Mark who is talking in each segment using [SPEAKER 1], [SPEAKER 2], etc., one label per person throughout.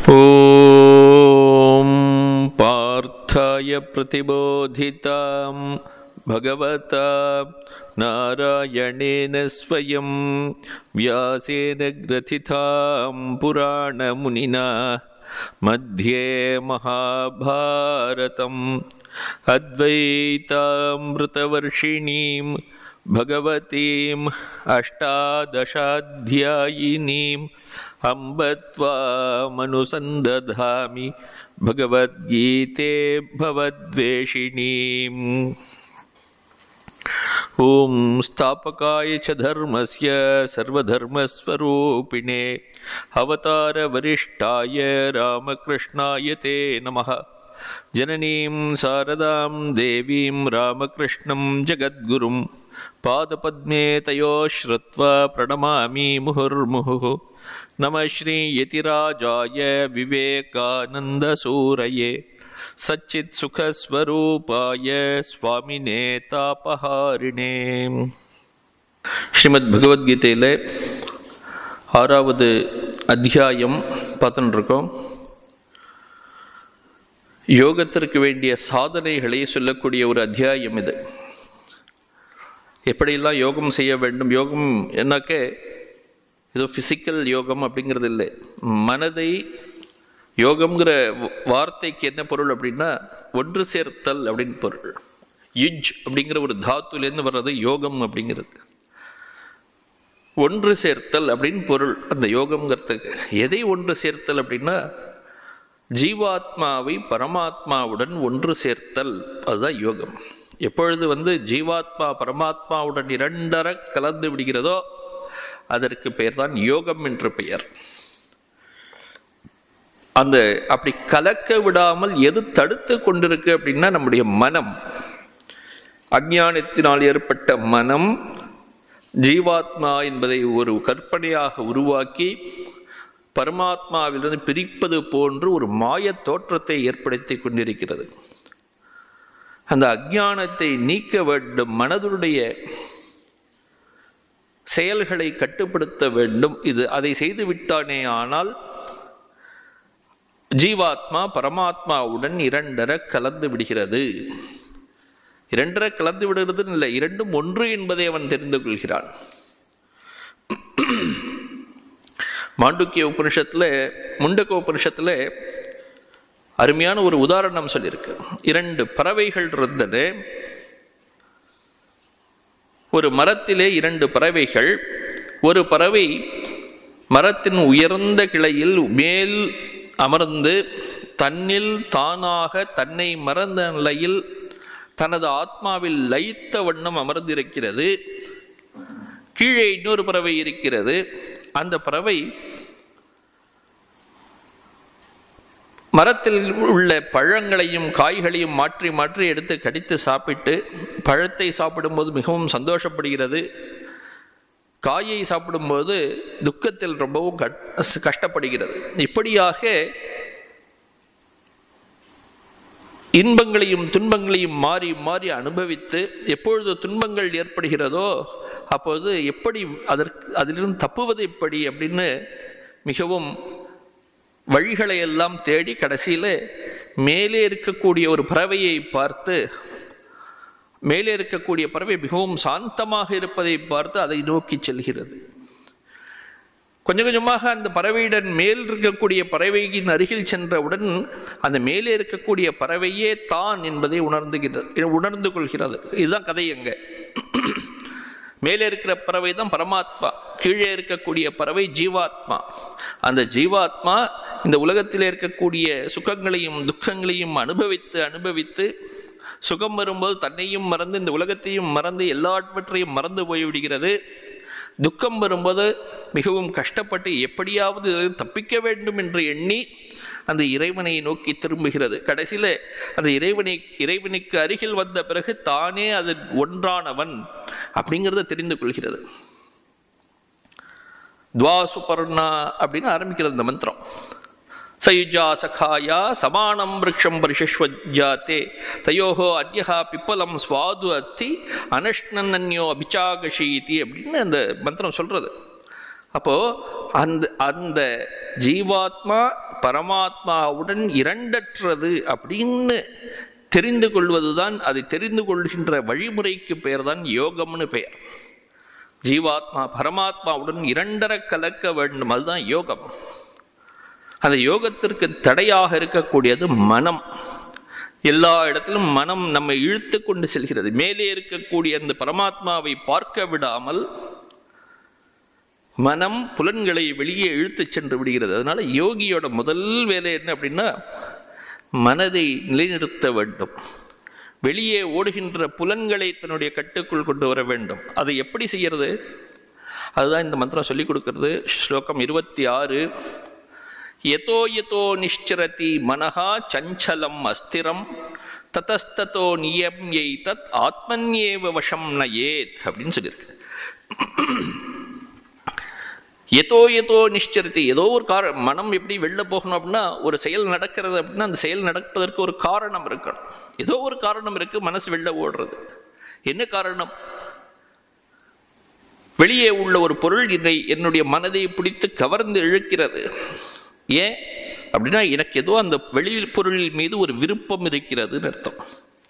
[SPEAKER 1] ॐ पार्थाय प्रतिबोधितां भगवता नारायणेन स्वयं व्यासेन ग्रथितां पुराणमुनिना मध्ये महाभारतम् अद्वैतामृतवर्षिणीं भगवतीम् अष्टादशाध्यायिनीम् अम्ब त्वामनुसन्दधामि भगवद्गीते भवद्वेषिणीम् ॐ स्थापकाय च धर्मस्य सर्वधर्मस्वरूपिणे अवतारवरिष्ठाय रामकृष्णाय ते नमः जननीं शारदां देवीं रामकृष्णं जगद्गुरुं पादपद्मे तयोः श्रुत्वा प्रणमामि मुहुर्मुहुः नमः श्रीयतिराजाय विवेकानन्दसूरये सच्चित्सुखस्वरूपाय स्वामिने तापहारिणे ஸ்ரீமத் பகவத்கீதையில் ஆறாவது அத்தியாயம் பார்த்துட்டு இருக்கோம் யோகத்திற்கு வேண்டிய சாதனைகளை சொல்லக்கூடிய ஒரு அத்தியாயம் இது எப்படியெல்லாம் யோகம் செய்ய வேண்டும் யோகம் என்னாக்க ஏதோ ஃபிசிக்கல் யோகம் அப்படிங்கிறது இல்லை மனதை யோகம்ங்கிற வார்த்தைக்கு என்ன பொருள் அப்படின்னா ஒன்று சேர்த்தல் அப்படின்னு பொருள் யுஜ் அப்படிங்கிற ஒரு தாத்துலேருந்து வர்றது யோகம் அப்படிங்கிறது ஒன்று சேர்த்தல் அப்படின்னு பொருள் அந்த யோகம்ங்கிறதுக்கு எதை ஒன்று சேர்த்தல் அப்படின்னா ஜீவாத்மாவை பரமாத்மாவுடன் ஒன்று சேர்த்தல் அதுதான் யோகம் எப்பொழுது வந்து ஜீவாத்மா பரமாத்மாவுடன் இரண்டர கலந்து விடுகிறதோ அதற்கு பெயர் தான் யோகம் என்று பெயர் அந்த அப்படி கலக்க விடாமல் எது தடுத்து கொண்டிருக்கு அப்படின்னா நம்முடைய மனம் அஜானத்தினால் ஏற்பட்ட மனம் ஜீவாத்மா என்பதை ஒரு கற்பனையாக உருவாக்கி பரமாத்மாவிலிருந்து பிரிப்பது போன்று ஒரு மாய தோற்றத்தை ஏற்படுத்தி கொண்டிருக்கிறது அந்த அஜானத்தை நீக்க வேண்டும் மனதுடைய செயல்களை கட்டுப்படுத்த வேண்டும் இது அதை செய்து விட்டானே ஆனால் ஜீவாத்மா பரமாத்மாவுடன் இரண்டர கலந்து விடுகிறது இரண்டர கலந்து விடுகிறது இல்லை இரண்டும் ஒன்று என்பதை அவன் தெரிந்து கொள்கிறான் மாண்டுக்கிய உபனிஷத்தில் முண்டக்க உபனிஷத்தில் அருமையான ஒரு உதாரணம் சொல்லியிருக்கு இரண்டு பறவைகள் இருந்தது ஒரு மரத்திலே இரண்டு பறவைகள் ஒரு பறவை மரத்தின் உயர்ந்த கிளையில் மேல் அமர்ந்து தன்னில் தானாக தன்னை மறந்த நிலையில் தனது ஆத்மாவில் லயித்த வண்ணம் அமர்ந்திருக்கிறது கீழே இன்னொரு பறவை இருக்கிறது அந்த பறவை மரத்தில் உள்ள பழங்களையும் காய்களையும் மாற்றி மாற்றி எடுத்து கடித்து சாப்பிட்டு பழத்தை சாப்பிடும்போது மிகவும் சந்தோஷப்படுகிறது காயை சாப்பிடும்போது துக்கத்தில் ரொம்பவும் கஷ்டப்படுகிறது இப்படியாக இன்பங்களையும் துன்பங்களையும் மாறி மாறி அனுபவித்து எப்பொழுது துன்பங்கள் ஏற்படுகிறதோ அப்போது எப்படி அதற்கு அதிலிருந்து தப்புவது எப்படி அப்படின்னு மிகவும் வழிகளை எல்லாம் தேடி கடைசியில் மேலே இருக்கக்கூடிய ஒரு பறவையை பார்த்து மேலே இருக்கக்கூடிய பறவை மிகவும் சாந்தமாக இருப்பதை பார்த்து அதை நோக்கி செல்கிறது கொஞ்சம் கொஞ்சமாக அந்த பறவையுடன் மேல் இருக்கக்கூடிய பறவையின் அருகில் சென்றவுடன் அந்த மேலே இருக்கக்கூடிய பறவையே தான் என்பதை உணர்ந்துகிறது உணர்ந்து கொள்கிறது இதுதான் கதை எங்க மேலே இருக்கிற பறவை தான் பரமாத்மா கீழே இருக்கக்கூடிய பறவை ஜீவாத்மா அந்த ஜீவாத்மா இந்த உலகத்தில் இருக்கக்கூடிய சுகங்களையும் துக்கங்களையும் அனுபவித்து அனுபவித்து சுகம் வரும்போது தன்னையும் மறந்து இந்த உலகத்தையும் மறந்து எல்லாவற்றையும் மறந்து போய்விடுகிறது துக்கம் வரும்போது மிகவும் கஷ்டப்பட்டு எப்படியாவது தப்பிக்க வேண்டும் என்று எண்ணி அந்த இறைவனை நோக்கி திரும்புகிறது கடைசியில் அந்த இறைவனை இறைவனுக்கு அருகில் வந்த பிறகு தானே அது ஒன்றானவன் அப்படிங்கிறத தெரிந்து கொள்கிறது துவாசுபர்ணா அப்படின்னு ஆரம்பிக்கிறது இந்த மந்திரம் சயுஜா சகாயா சமானம் விரக்ஷம் பரிஷஸ்வஜாத்தே தயோஹோ அந்யஹா பிப்பலம் ஸ்வாது அத்தி அனஷ்ணன்யோ அபிச்சாகஷீதி அப்படின்னு அந்த மந்திரம் சொல்கிறது அப்போ அந்த அந்த ஜீவாத்மா பரமாத்மாவுடன் இரண்டற்றது அப்படின்னு தெரிந்து கொள்வதுதான் அதை தெரிந்து கொள்கின்ற வழிமுறைக்கு பெயர் தான் யோகம்னு பெயர் ஜீவாத்மா பரமாத்மாவுடன் இரண்டர கலக்க வேண்டும் அதுதான் யோகம் அந்த யோகத்திற்கு தடையாக இருக்கக்கூடியது மனம் எல்லா இடத்திலும் மனம் நம்மை இழுத்து கொண்டு செல்கிறது மேலே இருக்கக்கூடிய அந்த பரமாத்மாவை பார்க்க விடாமல் மனம் புலன்களை வெளியே இழுத்து சென்று விடுகிறது அதனால யோகியோட முதல் வேலை என்ன அப்படின்னா மனதை நிலைநிறுத்த வேண்டும் வெளியே ஓடுகின்ற புலன்களை தன்னுடைய கட்டுக்குள் கொண்டு வர வேண்டும் அதை எப்படி செய்யறது அதுதான் இந்த மந்திரம் சொல்லிக் கொடுக்கிறது ஸ்லோகம் இருபத்தி ஆறு எதோ எதோ நிஷ்சரதி மனஹா சஞ்சலம் அஸ்திரம் ததஸ்ததோ நியம்யை தத் ஆத்மன்யேவ வசம் நயேத் அப்படின்னு சொல்லியிருக்கு எதோ எதோ நிஷ்சரித்து ஏதோ ஒரு கார மனம் எப்படி வெளில போகணும் அப்படின்னா ஒரு செயல் நடக்கிறது அப்படின்னா அந்த செயல் நடப்பதற்கு ஒரு காரணம் இருக்கணும் ஏதோ ஒரு காரணம் இருக்கு மனசு வெளில ஓடுறது என்ன காரணம் வெளியே உள்ள ஒரு பொருள் என்னை என்னுடைய மனதை பிடித்து கவர்ந்து இழுக்கிறது ஏன் அப்படின்னா எனக்கு ஏதோ அந்த வெளி பொருளின் மீது ஒரு விருப்பம் இருக்கிறதுன்னு அர்த்தம்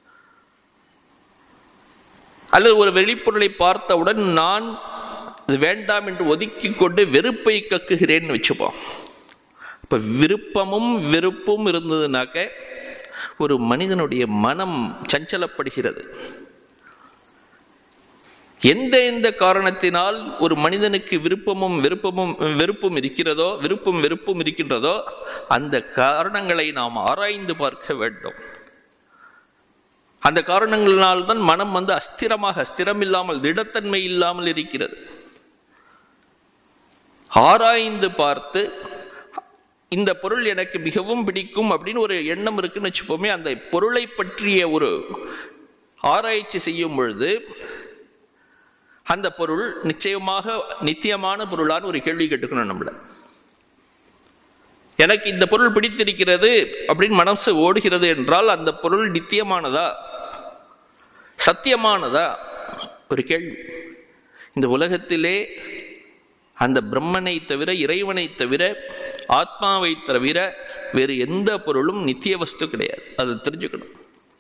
[SPEAKER 1] அல்லது ஒரு வெளிப்பொருளை பார்த்தவுடன் நான் அது வேண்டாம் என்று ஒதுக்கி கொண்டு வெறுப்பை கக்குகிறேன்னு வச்சுப்போம் இப்போ விருப்பமும் வெறுப்பும் இருந்ததுனாக்க ஒரு மனிதனுடைய மனம் சஞ்சலப்படுகிறது எந்த எந்த காரணத்தினால் ஒரு மனிதனுக்கு விருப்பமும் விருப்பமும் வெறுப்பும் இருக்கிறதோ விருப்பம் வெறுப்பும் இருக்கின்றதோ அந்த காரணங்களை நாம் ஆராய்ந்து பார்க்க வேண்டும் அந்த காரணங்களினால்தான் மனம் வந்து அஸ்திரமாக அஸ்திரம் இல்லாமல் திடத்தன்மை இல்லாமல் இருக்கிறது ஆராய்ந்து பார்த்து இந்த பொருள் எனக்கு மிகவும் பிடிக்கும் அப்படின்னு ஒரு எண்ணம் இருக்குன்னு வச்சுப்போமே அந்த பொருளை பற்றிய ஒரு ஆராய்ச்சி செய்யும் பொழுது அந்த பொருள் நிச்சயமாக நித்தியமான பொருளான ஒரு கேள்வி கேட்டுக்கணும் நம்மள எனக்கு இந்த பொருள் பிடித்திருக்கிறது அப்படின்னு மனசு ஓடுகிறது என்றால் அந்த பொருள் நித்தியமானதா சத்தியமானதா ஒரு கேள்வி இந்த உலகத்திலே அந்த பிரம்மனை தவிர இறைவனை தவிர ஆத்மாவை தவிர வேறு எந்த பொருளும் நித்திய வஸ்து கிடையாது அது தெரிஞ்சுக்கணும்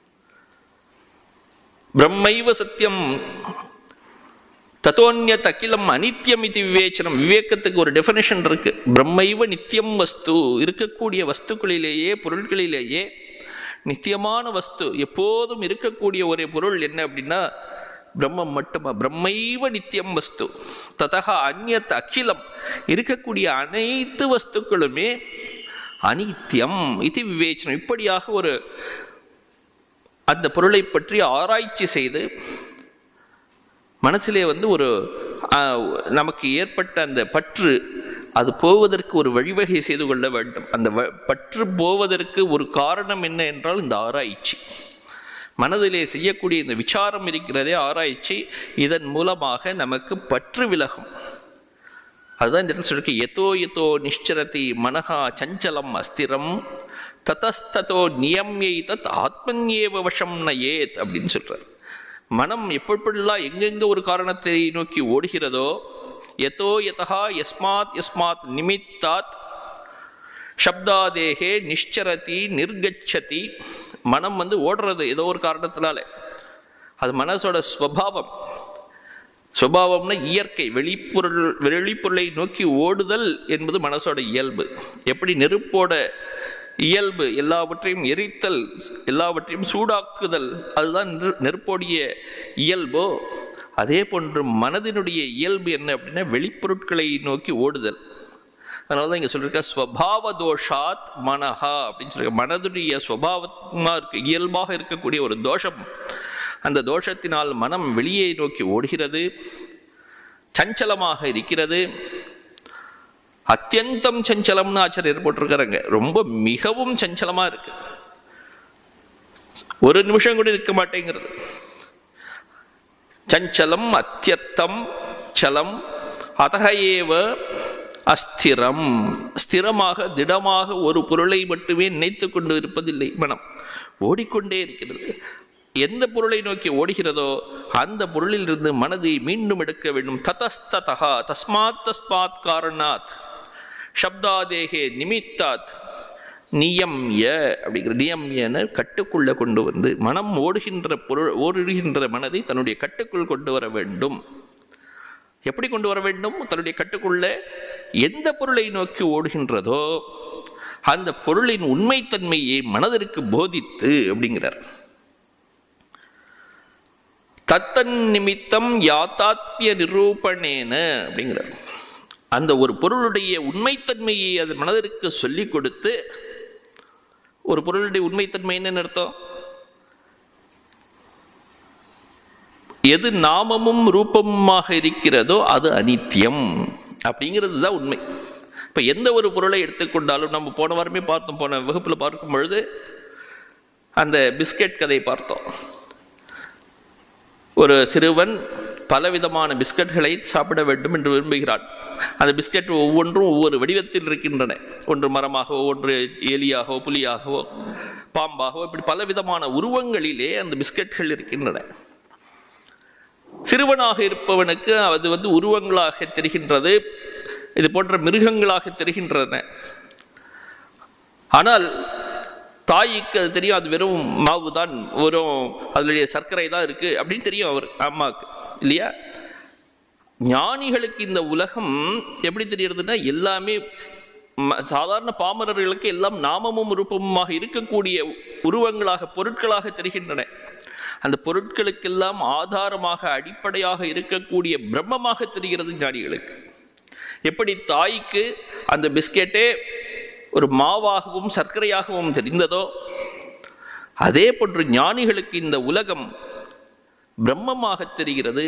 [SPEAKER 1] பிரம்மைவ சத்தியம் தத்தோன்யத் அகிலம் அனித்யம் இது விவேச்சனம் விவேகத்துக்கு ஒரு டெஃபினேஷன் இருக்கு பிரம்மைவ நித்தியம் வஸ்து இருக்கக்கூடிய வஸ்துக்களிலேயே பொருட்களிலேயே நித்தியமான வஸ்து எப்போதும் இருக்கக்கூடிய ஒரே பொருள் என்ன அப்படின்னா பிரம்மம் மட்டுமா பிரம்மைவ நித்தியம் வஸ்து ததா அந்நத் அகிலம் இருக்கக்கூடிய அனைத்து வஸ்துக்களுமே அனித்தியம் இது விவேச்சனம் இப்படியாக ஒரு அந்த பொருளை பற்றி ஆராய்ச்சி செய்து மனசிலே வந்து ஒரு நமக்கு ஏற்பட்ட அந்த பற்று அது போவதற்கு ஒரு வழிவகை செய்து கொள்ள வேண்டும் அந்த பற்று போவதற்கு ஒரு காரணம் என்ன என்றால் இந்த ஆராய்ச்சி மனதிலே செய்யக்கூடிய இந்த விசாரம் இருக்கிறதே ஆராய்ச்சி இதன் மூலமாக நமக்கு பற்று விலகும் அதுதான் இந்த இடத்துல சொல்லிருக்கு எதோ எதோ நிஷ்சரதி மனஹா சஞ்சலம் அஸ்திரம் ததஸ்ததோ நியம்யை தத் ஆத்மன்யேவ வசம் நயேத் அப்படின்னு சொல்றார் மனம் எப்படிலாம் எங்கெங்க ஒரு காரணத்தை நோக்கி ஓடுகிறதோ எதோ யதா யஸ்மாத் யஸ்மாத் நிமித்தாத் சப்தாதேகே நிஷ்சரதி நிர்கச்சதி மனம் வந்து ஓடுறது ஏதோ ஒரு காரணத்தினால அது மனசோட ஸ்வபாவம் சுபாவம்னா இயற்கை வெளிப்பொருள் வெளிப்பொருளை நோக்கி ஓடுதல் என்பது மனசோட இயல்பு எப்படி நெருப்போட இயல்பு எல்லாவற்றையும் எரித்தல் எல்லாவற்றையும் சூடாக்குதல் அதுதான் நெருப்போடைய இயல்போ அதே போன்று மனதினுடைய இயல்பு என்ன அப்படின்னா வெளிப்பொருட்களை நோக்கி ஓடுதல் அதனால தான் இங்கே சொல்லியிருக்க ஸ்வபாவ தோஷாத் மனஹா அப்படின்னு சொல்லியிருக்க மனதுடைய ஸ்வபாவமாக இருக்க இயல்பாக இருக்கக்கூடிய ஒரு தோஷம் அந்த தோஷத்தினால் மனம் வெளியே நோக்கி ஓடுகிறது சஞ்சலமாக இருக்கிறது அத்தியந்தம் சஞ்சலம்னு ஆச்சரியர் போட்டிருக்காருங்க ரொம்ப மிகவும் சஞ்சலமா இருக்கு ஒரு நிமிஷம் கூட இருக்க மாட்டேங்கிறது சஞ்சலம் அத்தியர்த்தம் சலம் அதகையேவ அஸ்திரம் ஸ்திரமாக திடமாக ஒரு பொருளை மட்டுமே நினைத்து கொண்டு இருப்பதில்லை மனம் ஓடிக்கொண்டே இருக்கிறது எந்த பொருளை நோக்கி ஓடுகிறதோ அந்த பொருளிலிருந்து மனதை மீண்டும் எடுக்க வேண்டும் ததஸ்ததா தஸ்மாத் தஸ்மாத் காரணாத் சப்தாதேகே நிமித்தாத் நியம்ய அப்படிங்கிற நியம்யன கட்டுக்குள்ள கொண்டு வந்து மனம் ஓடுகின்ற பொருள் ஓடுகின்ற மனதை தன்னுடைய கட்டுக்குள் கொண்டு வர வேண்டும் எப்படி கொண்டு வர வேண்டும் தன்னுடைய கட்டுக்குள்ள எந்த பொருளை நோக்கி ஓடுகின்றதோ அந்த பொருளின் உண்மைத்தன்மையை மனதிற்கு போதித்து அப்படிங்கிறார் தத்தன் நிமித்தம் யாத்தாத்மிய நிரூபணேன அப்படிங்கிறார் அந்த ஒரு பொருளுடைய உண்மைத்தன்மையை அது மனதிற்கு சொல்லிக் கொடுத்து ஒரு பொருளுடைய உண்மைத்தன்மை என்னன்னு அர்த்தம் எது நாமமும் ரூபமுமாக இருக்கிறதோ அது அனித்தியம் அப்படிங்கிறது தான் உண்மை இப்போ எந்த ஒரு பொருளை எடுத்துக்கொண்டாலும் நம்ம போன வாரமே பார்த்தோம் போன வகுப்பில் பார்க்கும் பொழுது அந்த பிஸ்கெட் கதை பார்த்தோம் ஒரு சிறுவன் பலவிதமான பிஸ்கட்களை சாப்பிட வேண்டும் என்று விரும்புகிறான் அந்த பிஸ்கட் ஒவ்வொன்றும் ஒவ்வொரு வடிவத்தில் இருக்கின்றன ஒன்று மரமாகவோ ஒன்று எலியாகவோ புலியாகவோ பாம்பாகவோ இப்படி பலவிதமான உருவங்களிலே அந்த பிஸ்கட்கள் இருக்கின்றன சிறுவனாக இருப்பவனுக்கு அது வந்து உருவங்களாக தெரிகின்றது இது போன்ற மிருகங்களாக தெரிகின்றன ஆனால் தாய்க்கு அது தெரியும் அது வெறும் மாவு தான் வெறும் அதனுடைய சர்க்கரை தான் இருக்கு அப்படின்னு தெரியும் அவர் அம்மாவுக்கு இல்லையா ஞானிகளுக்கு இந்த உலகம் எப்படி தெரியறதுன்னா எல்லாமே ம- சாதாரண பாமரர்களுக்கு எல்லாம் நாமமும் ரூபமுமாக இருக்கக்கூடிய உருவங்களாக பொருட்களாக தெரிகின்றன அந்த பொருட்களுக்கெல்லாம் ஆதாரமாக அடிப்படையாக இருக்கக்கூடிய பிரம்மமாக தெரிகிறது ஞானிகளுக்கு எப்படி தாய்க்கு அந்த பிஸ்கெட்டே ஒரு மாவாகவும் சர்க்கரையாகவும் தெரிந்ததோ அதே போன்று ஞானிகளுக்கு இந்த உலகம் பிரம்மமாக தெரிகிறது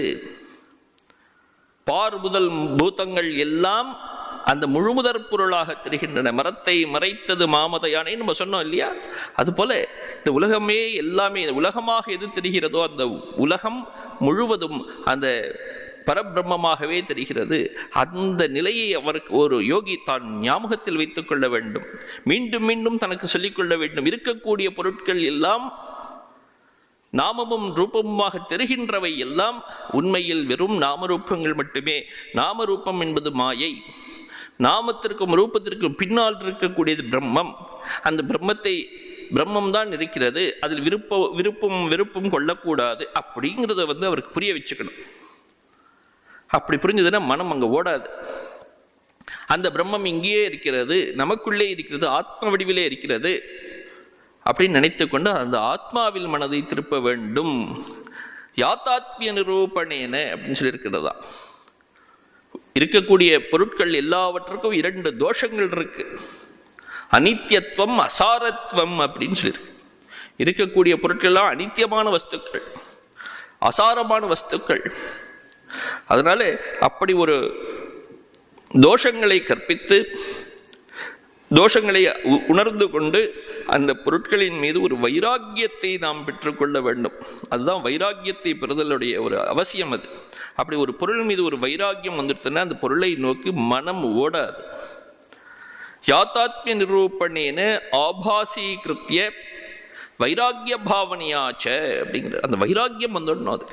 [SPEAKER 1] பார் முதல் பூதங்கள் எல்லாம் அந்த முழுமுதற் பொருளாக தெரிகின்றன மரத்தை மறைத்தது மாமத யானை நம்ம சொன்னோம் இல்லையா அதுபோல இந்த உலகமே எல்லாமே இந்த உலகமாக எது தெரிகிறதோ அந்த உலகம் முழுவதும் அந்த பரபிரம்மமாகவே தெரிகிறது அந்த நிலையை அவருக்கு ஒரு யோகி தான் ஞாபகத்தில் வைத்துக் கொள்ள வேண்டும் மீண்டும் மீண்டும் தனக்கு சொல்லிக்கொள்ள வேண்டும் இருக்கக்கூடிய பொருட்கள் எல்லாம் நாமமும் ரூபமுமாக தெரிகின்றவை எல்லாம் உண்மையில் வெறும் நாமரூபங்கள் மட்டுமே நாமரூபம் என்பது மாயை நாமத்திற்கும் ரூபத்திற்கும் பின்னால் இருக்கக்கூடியது பிரம்மம் அந்த பிரம்மத்தை பிரம்மம் தான் இருக்கிறது அதில் விருப்ப விருப்பம் வெறுப்பும் கொள்ளக்கூடாது அப்படிங்கிறத வந்து அவருக்கு புரிய வச்சுக்கணும் அப்படி புரிஞ்சதுன்னா மனம் அங்கே ஓடாது அந்த பிரம்மம் இங்கேயே இருக்கிறது நமக்குள்ளே இருக்கிறது ஆத்ம வடிவிலே இருக்கிறது அப்படின்னு நினைத்து கொண்டு அந்த ஆத்மாவில் மனதை திருப்ப வேண்டும் யாத்தாத்மிய நிரூபணேன அப்படின்னு சொல்லி இருக்கிறதா இருக்கக்கூடிய பொருட்கள் எல்லாவற்றுக்கும் இரண்டு தோஷங்கள் இருக்கு அனித்தியத்துவம் அசாரத்துவம் அப்படின்னு சொல்லியிருக்கு இருக்கக்கூடிய பொருட்கள் எல்லாம் அனித்தியமான வஸ்துக்கள் அசாரமான வஸ்துக்கள் அதனால அப்படி ஒரு தோஷங்களை கற்பித்து தோஷங்களை உ- உணர்ந்து கொண்டு அந்த பொருட்களின் மீது ஒரு வைராக்கியத்தை நாம் பெற்றுக்கொள்ள வேண்டும் அதுதான் வைராக்கியத்தை பெறுதலுடைய ஒரு அவசியம் அது அப்படி ஒரு பொருள் மீது ஒரு வைராக்கியம் வந்துடுதுன்னா அந்த பொருளை நோக்கி மனம் ஓடாது யாத்தாத்மிய நிரூபணேன ஆபாசீகிருத்திய வைராக்கிய பாவனையாச்ச அப்படிங்கிற அந்த வைராக்கியம் வந்துடணும் அதுக்கு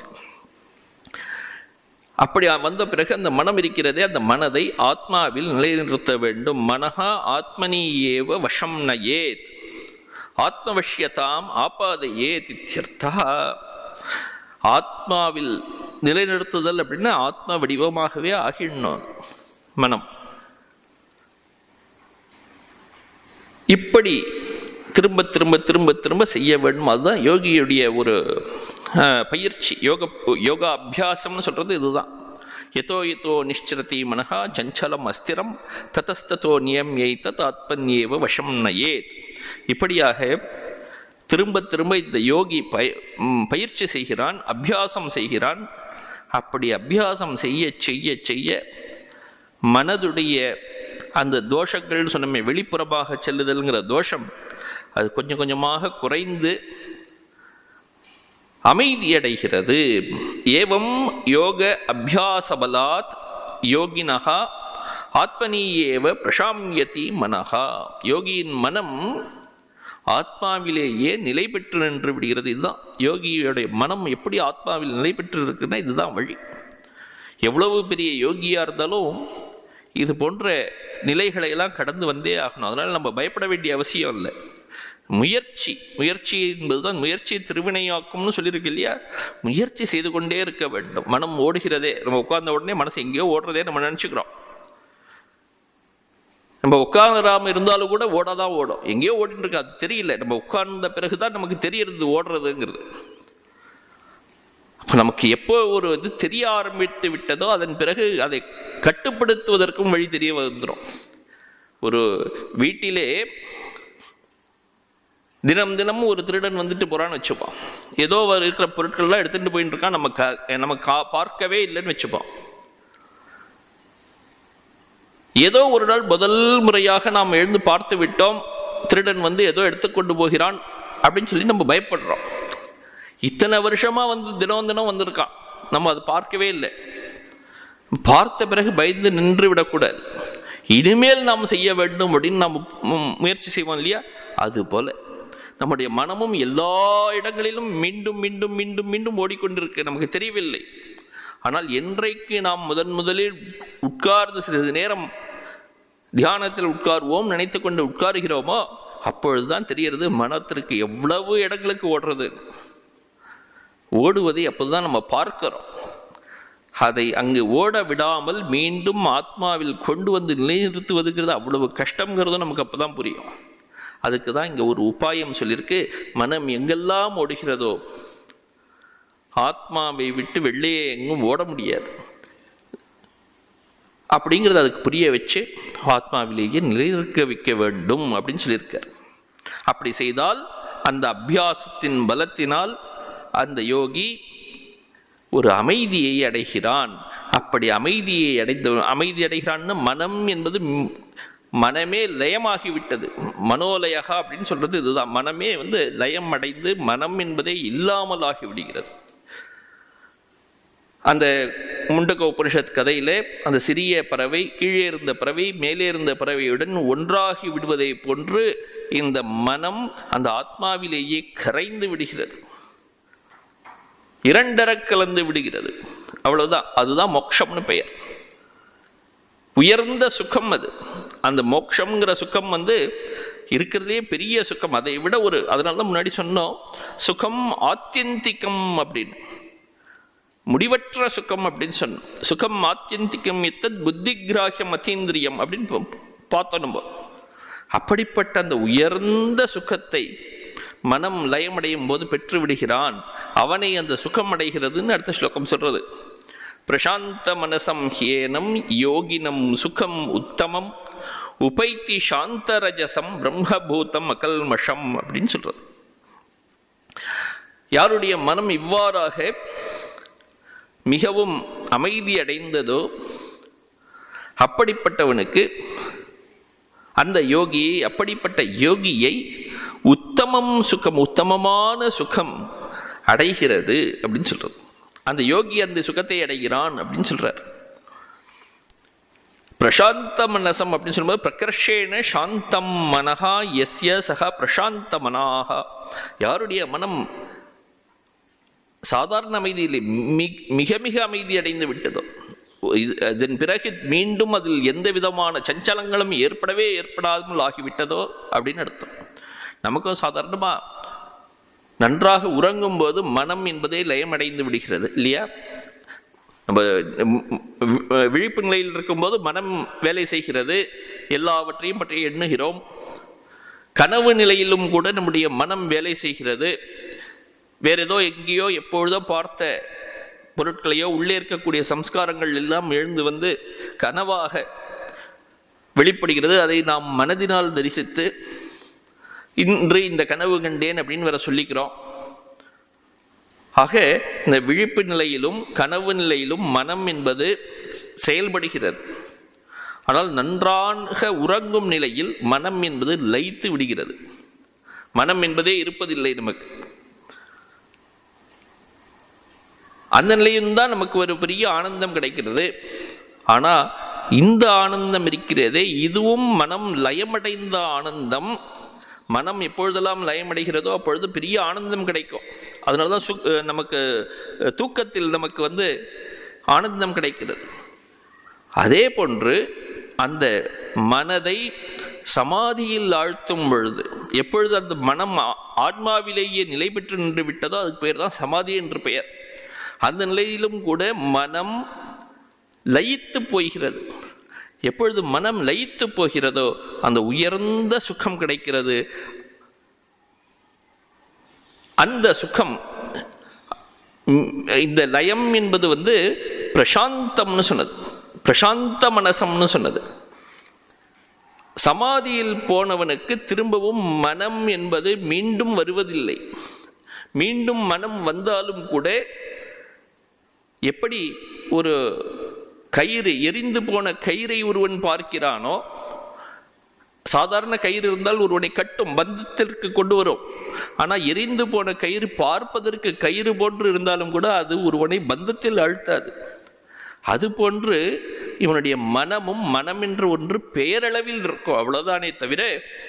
[SPEAKER 1] அப்படி வந்த பிறகு அந்த மனம் இருக்கிறதே அந்த மனதை ஆத்மாவில் நிலைநிறுத்த வேண்டும் மனஹா ஆத்மனி ஏவ வசம் நயேத் ஆத்மவஷ்யதாம் ஆபாதையேத் இத்தியர்த்தா ஆத்மாவில் நிலைநிறுத்துதல் அப்படின்னா ஆத்ம வடிவமாகவே ஆகிடணும் மனம் இப்படி திரும்ப திரும்ப திரும்ப திரும்ப செய்ய வேண்டும் அதுதான் யோகியுடைய ஒரு அஹ், பயிற்சி யோக யோகா அபியாசம்னு சொல்றது இதுதான் எதோ எதோ நிஷ்சரதி மனஹா சஞ்சலம் அஸ்திரம் ததஸ்ததோ நியம்யை தத் ஆத்மன்யேவ வசம் நயேத் இப்படியாக திரும்ப திரும்ப இந்த யோகி பய ம், பயிற்சி செய்கிறான் அபியாசம் செய்கிறான் அப்படி அபியாசம் செய்ய செய்ய செய்ய மனதுடைய அந்த தோஷங்கள்னு சொன்னமே வெளிப்புறமாக செல்லுதல்ங்கிற தோஷம் அது கொஞ்சம் கொஞ்சமாக குறைந்து அமைதியடைகிறது ஏவம் யோக அபியாசபலாத் யோகினஹா ஆத்மனீயேவ பிரசாமியதி மனஹா யோகியின் மனம் ஆத்மாவிலேயே நிலை பெற்று நின்று விடுகிறது இதுதான் யோகியோடைய மனம் எப்படி ஆத்மாவில் நிலை பெற்று இருக்குன்னா இதுதான் வழி எவ்வளவு பெரிய யோகியாக இருந்தாலும் இது போன்ற நிலைகளை எல்லாம் கடந்து வந்தே ஆகணும் அதனால் நம்ம பயப்பட வேண்டிய அவசியம் இல்லை முயற்சி முயற்சி என்பது தான் முயற்சி திருவினையாக்கும்னு சொல்லியிருக்கு இல்லையா முயற்சி செய்து கொண்டே இருக்க வேண்டும் மனம் ஓடுகிறதே நம்ம உட்கார்ந்த உடனே மனசு எங்கேயோ ஓடுறதே நம்ம நினச்சிக்கிறோம் நம்ம உட்காராம இருந்தாலும் கூட ஓடாதான் ஓடும் எங்கேயோ ஓடிட்டு இருக்கு அது தெரியல நம்ம உட்கார்ந்த பிறகுதான் நமக்கு தெரியறது ஓடுறதுங்கிறது அப்ப நமக்கு எப்போ ஒரு இது தெரிய ஆரம்பித்து விட்டதோ அதன் பிறகு அதை கட்டுப்படுத்துவதற்கும் வழி தெரிய வந்துடும் ஒரு வீட்டிலே தினம் தினம் ஒரு திருடன் வந்துட்டு போறான்னு வச்சுப்போம் ஏதோ ஒரு இருக்கிற பொருட்கள்லாம் எடுத்துட்டு போயிட்டு இருக்கான் நம்ம க- நம்ம கா- பார்க்கவே இல்லைன்னு வச்சுப்போம் ஏதோ ஒரு நாள் முதல் முறையாக நாம் எழுந்து பார்த்து விட்டோம் திருடன் வந்து ஏதோ எடுத்துக்கொண்டு போகிறான் அப்படின்னு சொல்லி நம்ம பயப்படுறோம் இத்தனை வருஷமா வந்து தினம் தினம் வந்திருக்கான் நம்ம அதை பார்க்கவே இல்லை பார்த்த பிறகு பயந்து நின்று விடக்கூடாது இனிமேல் நாம் செய்ய வேண்டும் அப்படின்னு நாம் மு- முயற்சி செய்வோம் இல்லையா அது போல நம்முடைய மனமும் எல்லா இடங்களிலும் மீண்டும் மீண்டும் மீண்டும் மீண்டும் ஓடிக்கொண்டிருக்கு நமக்கு தெரியவில்லை ஆனால் என்றைக்கு நாம் முதன் முதலில் உட்கார்ந்து சிறிது நேரம் தியானத்தில் உட்கார்வோம் நினைத்து கொண்டு உட்காருகிறோமோ அப்பொழுதுதான் தெரிகிறது மனத்திற்கு எவ்வளவு இடங்களுக்கு ஓடுறது ஓடுவதை அப்போதுதான் நம்ம பார்க்கிறோம் அதை அங்கு ஓட விடாமல் மீண்டும் ஆத்மாவில் கொண்டு வந்து நிலைநிறுத்துவதுங்கிறது அவ்வளவு கஷ்டங்கிறதும் நமக்கு அப்பதான் புரியும் அதுக்கு தான் இங்கே ஒரு உபாயம் சொல்லியிருக்கு மனம் எங்கெல்லாம் ஓடுகிறதோ ஆத்மாவை விட்டு வெளியே எங்கும் ஓட முடியாது அப்படிங்கிறத அதுக்கு புரிய வச்சு ஆத்மாவிலேயே நிலைநிற்க வைக்க வேண்டும் அப்படின்னு சொல்லியிருக்கார் அப்படி செய்தால் அந்த அபியாசத்தின் பலத்தினால் அந்த யோகி ஒரு அமைதியை அடைகிறான் அப்படி அமைதியை அடைந்த அமைதி அடைகிறான்னு மனம் என்பது ம்- மனமே லயமாகிவிட்டது மனோலயகா அப்படின்னு சொல்றது இதுதான் மனமே வந்து லயம் அடைந்து மனம் என்பதே இல்லாமல் ஆகிவிடுகிறது அந்த முண்டக உபனிஷத் கதையிலே அந்த சிறிய பறவை கீழே இருந்த பறவை மேலே இருந்த பறவையுடன் ஒன்றாகி விடுவதை போன்று இந்த மனம் அந்த ஆத்மாவிலேயே கரைந்து விடுகிறது இரண்டர கலந்து விடுகிறது அவ்வளவுதான் அதுதான் மோட்சம்னு பெயர் உயர்ந்த சுகம் அது அந்த மோட்சம்ங்கிற சுகம் வந்து இருக்கிறதே பெரிய சுகம் அதை விட ஒரு அதனால தான் முன்னாடி சொன்னோம் சுகம் ஆத்தியந்திகம் அப்படின்னு முடிவற்ற சுகம் அப்படின்னு சொன்னோம் சுகம் ஆத்தியந்திகம் எத்தத் புத்தி கிராகியம் அத்தீந்திரியம் அப்படின்னு பா- பார்த்தோம் நம்ம அப்படிப்பட்ட அந்த உயர்ந்த சுகத்தை மனம் லயமடையும் போது பெற்று விடுகிறான் அவனை அந்த சுகம் அடைகிறதுன்னு அடுத்த ஸ்லோகம் சொல்றது பிரசாந்த மனசம் ஹேனம் யோகினம் சுகம் உத்தமம் உபைத்தி சாந்தரஜசம் பிரம்மபூதம் அகல்மஷம் அப்படின்னு சொல்றது யாருடைய மனம் இவ்வாறாக மிகவும் அமைதி அடைந்ததோ அப்படிப்பட்டவனுக்கு அந்த யோகியை அப்படிப்பட்ட யோகியை உத்தமம் சுகம் உத்தமமான சுகம் அடைகிறது அப்படின்னு சொல்றது அந்த யோகி அந்த சுகத்தை அடைகிறான் அப்படின்னு சொல்றார் பிரசாந்த மனசம் அப்படின்னு சொல்லும்போது பிரகர்ஷேன சாந்தம் மனஹா எஸ்ய சக பிரசாந்த மனாகா யாருடைய மனம் சாதாரண அமைதியில் மி- மிக மிக அமைதி அடைந்து விட்டதோ இது அதன் பிறகு மீண்டும் அதில் எந்த விதமான சஞ்சலங்களும் ஏற்படவே ஏற்படாமல் ஆகிவிட்டதோ அப்படின்னு அர்த்தம் நமக்கும் சாதாரணமா நன்றாக உறங்கும் போது மனம் என்பதே லயமடைந்து விடுகிறது இல்லையா நம்ம ம், ம், விழிப்பு நிலையில் இருக்கும்போது மனம் வேலை செய்கிறது எல்லாவற்றையும் பற்றி எண்ணுகிறோம் கனவு நிலையிலும் கூட நம்முடைய மனம் வேலை செய்கிறது வேற ஏதோ எங்கேயோ எப்பொழுதோ பார்த்த பொருட்களையோ உள்ளே இருக்கக்கூடிய சம்ஸ்காரங்கள் எல்லாம் எழுந்து வந்து கனவாக வெளிப்படுகிறது அதை நாம் மனதினால் தரிசித்து இன்று இந்த கனவு கண்டேன் அப்படின்னு வேற சொல்லிக்கிறோம் ஆக இந்த விழிப்பு நிலையிலும் கனவு நிலையிலும் மனம் என்பது செயல்படுகிறது ஆனால் நன்றாக உறங்கும் நிலையில் மனம் என்பது லயித்து விடுகிறது மனம் என்பதே இருப்பதில்லை நமக்கு அந்த நிலையும் தான் நமக்கு ஒரு பெரிய ஆனந்தம் கிடைக்கிறது ஆனா இந்த ஆனந்தம் இருக்கிறதே இதுவும் மனம் லயமடைந்த ஆனந்தம் மனம் எப்பொழுதெல்லாம் லயமடைகிறதோ அப்பொழுது பெரிய ஆனந்தம் கிடைக்கும் அதனால தான் சுக் அஹ் நமக்கு அஹ் தூக்கத்தில் நமக்கு வந்து ஆனந்தம் கிடைக்கிறது அதே போன்று அந்த மனதை சமாதியில் ஆழ்த்தும் பொழுது எப்பொழுது அந்த மனம் ஆ- ஆன்மாவிலேயே நிலை பெற்று நின்று விட்டதோ அதுக்கு பெயர் தான் சமாதி என்று பெயர் அந்த நிலையிலும் கூட மனம் லயித்து போகிறது எப்பொழுது மனம் லயித்து போகிறதோ அந்த உயர்ந்த சுகம் கிடைக்கிறது அந்த சுகம் ம், இந்த லயம் என்பது வந்து பிரசாந்தம்னு சொன்னது பிரசாந்த மனசம்னு சொன்னது சமாதியில் போனவனுக்கு திரும்பவும் மனம் என்பது மீண்டும் வருவதில்லை மீண்டும் மனம் வந்தாலும் கூட எப்படி ஒரு கயிறு எரிந்து போன கயிறை ஒருவன் பார்க்கிறானோ சாதாரண கயிறு இருந்தால் ஒருவனை கட்டும் பந்தத்திற்கு கொண்டு வரும் ஆனால் எரிந்து போன கயிறு பார்ப்பதற்கு கயிறு போன்று இருந்தாலும் கூட அது ஒருவனை பந்தத்தில் அழுத்தாது அதுபோன்று இவனுடைய மனமும் மனம் என்ற ஒன்று பெயரளவில் இருக்கும் அவ்வளவுதானே தவிர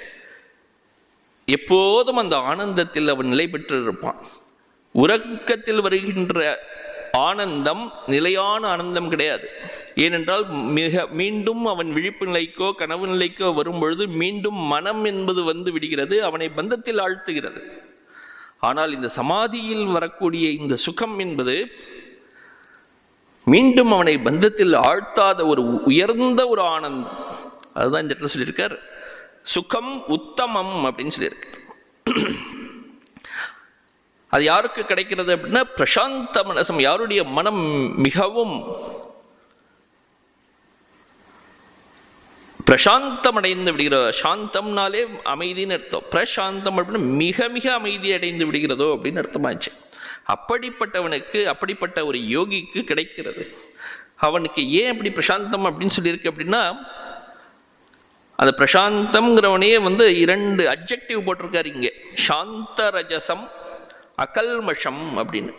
[SPEAKER 1] எப்போதும் அந்த ஆனந்தத்தில் அவன் நிலை பெற்று இருப்பான் உறக்கத்தில் வருகின்ற ஆனந்தம் நிலையான ஆனந்தம் கிடையாது ஏனென்றால் மிக மீண்டும் அவன் விழிப்பு நிலைக்கோ கனவு நிலைக்கோ வரும் பொழுது மீண்டும் மனம் என்பது வந்து விடுகிறது அவனை பந்தத்தில் ஆழ்த்துகிறது ஆனால் இந்த சமாதியில் வரக்கூடிய இந்த சுகம் என்பது மீண்டும் அவனை பந்தத்தில் ஆழ்த்தாத ஒரு உயர்ந்த ஒரு ஆனந்தம் அதுதான் இந்த இடத்துல சொல்லியிருக்கார் சுகம் உத்தமம் அப்படின்னு சொல்லியிருக்கார் அது யாருக்கு கிடைக்கிறது அப்படின்னா பிரசாந்த மனசம் யாருடைய மனம் மிகவும் பிரசாந்தம் அடைந்து விடுகிறோ சாந்தம்னாலே அமைதின்னு அர்த்தம் பிரசாந்தம் அப்படின்னா மிக மிக அமைதி அடைந்து விடுகிறதோ அப்படின்னு அர்த்தமாச்சு அப்படிப்பட்டவனுக்கு அப்படிப்பட்ட ஒரு யோகிக்கு கிடைக்கிறது அவனுக்கு ஏன் அப்படி பிரசாந்தம் அப்படின்னு சொல்லியிருக்கு அப்படின்னா அந்த பிரசாந்தம்ங்கிறவனே வந்து இரண்டு அப்ஜெக்டிவ் போட்டிருக்காரு இங்கே சாந்த ரஜசம் அகல்மஷம் அப்படின்னு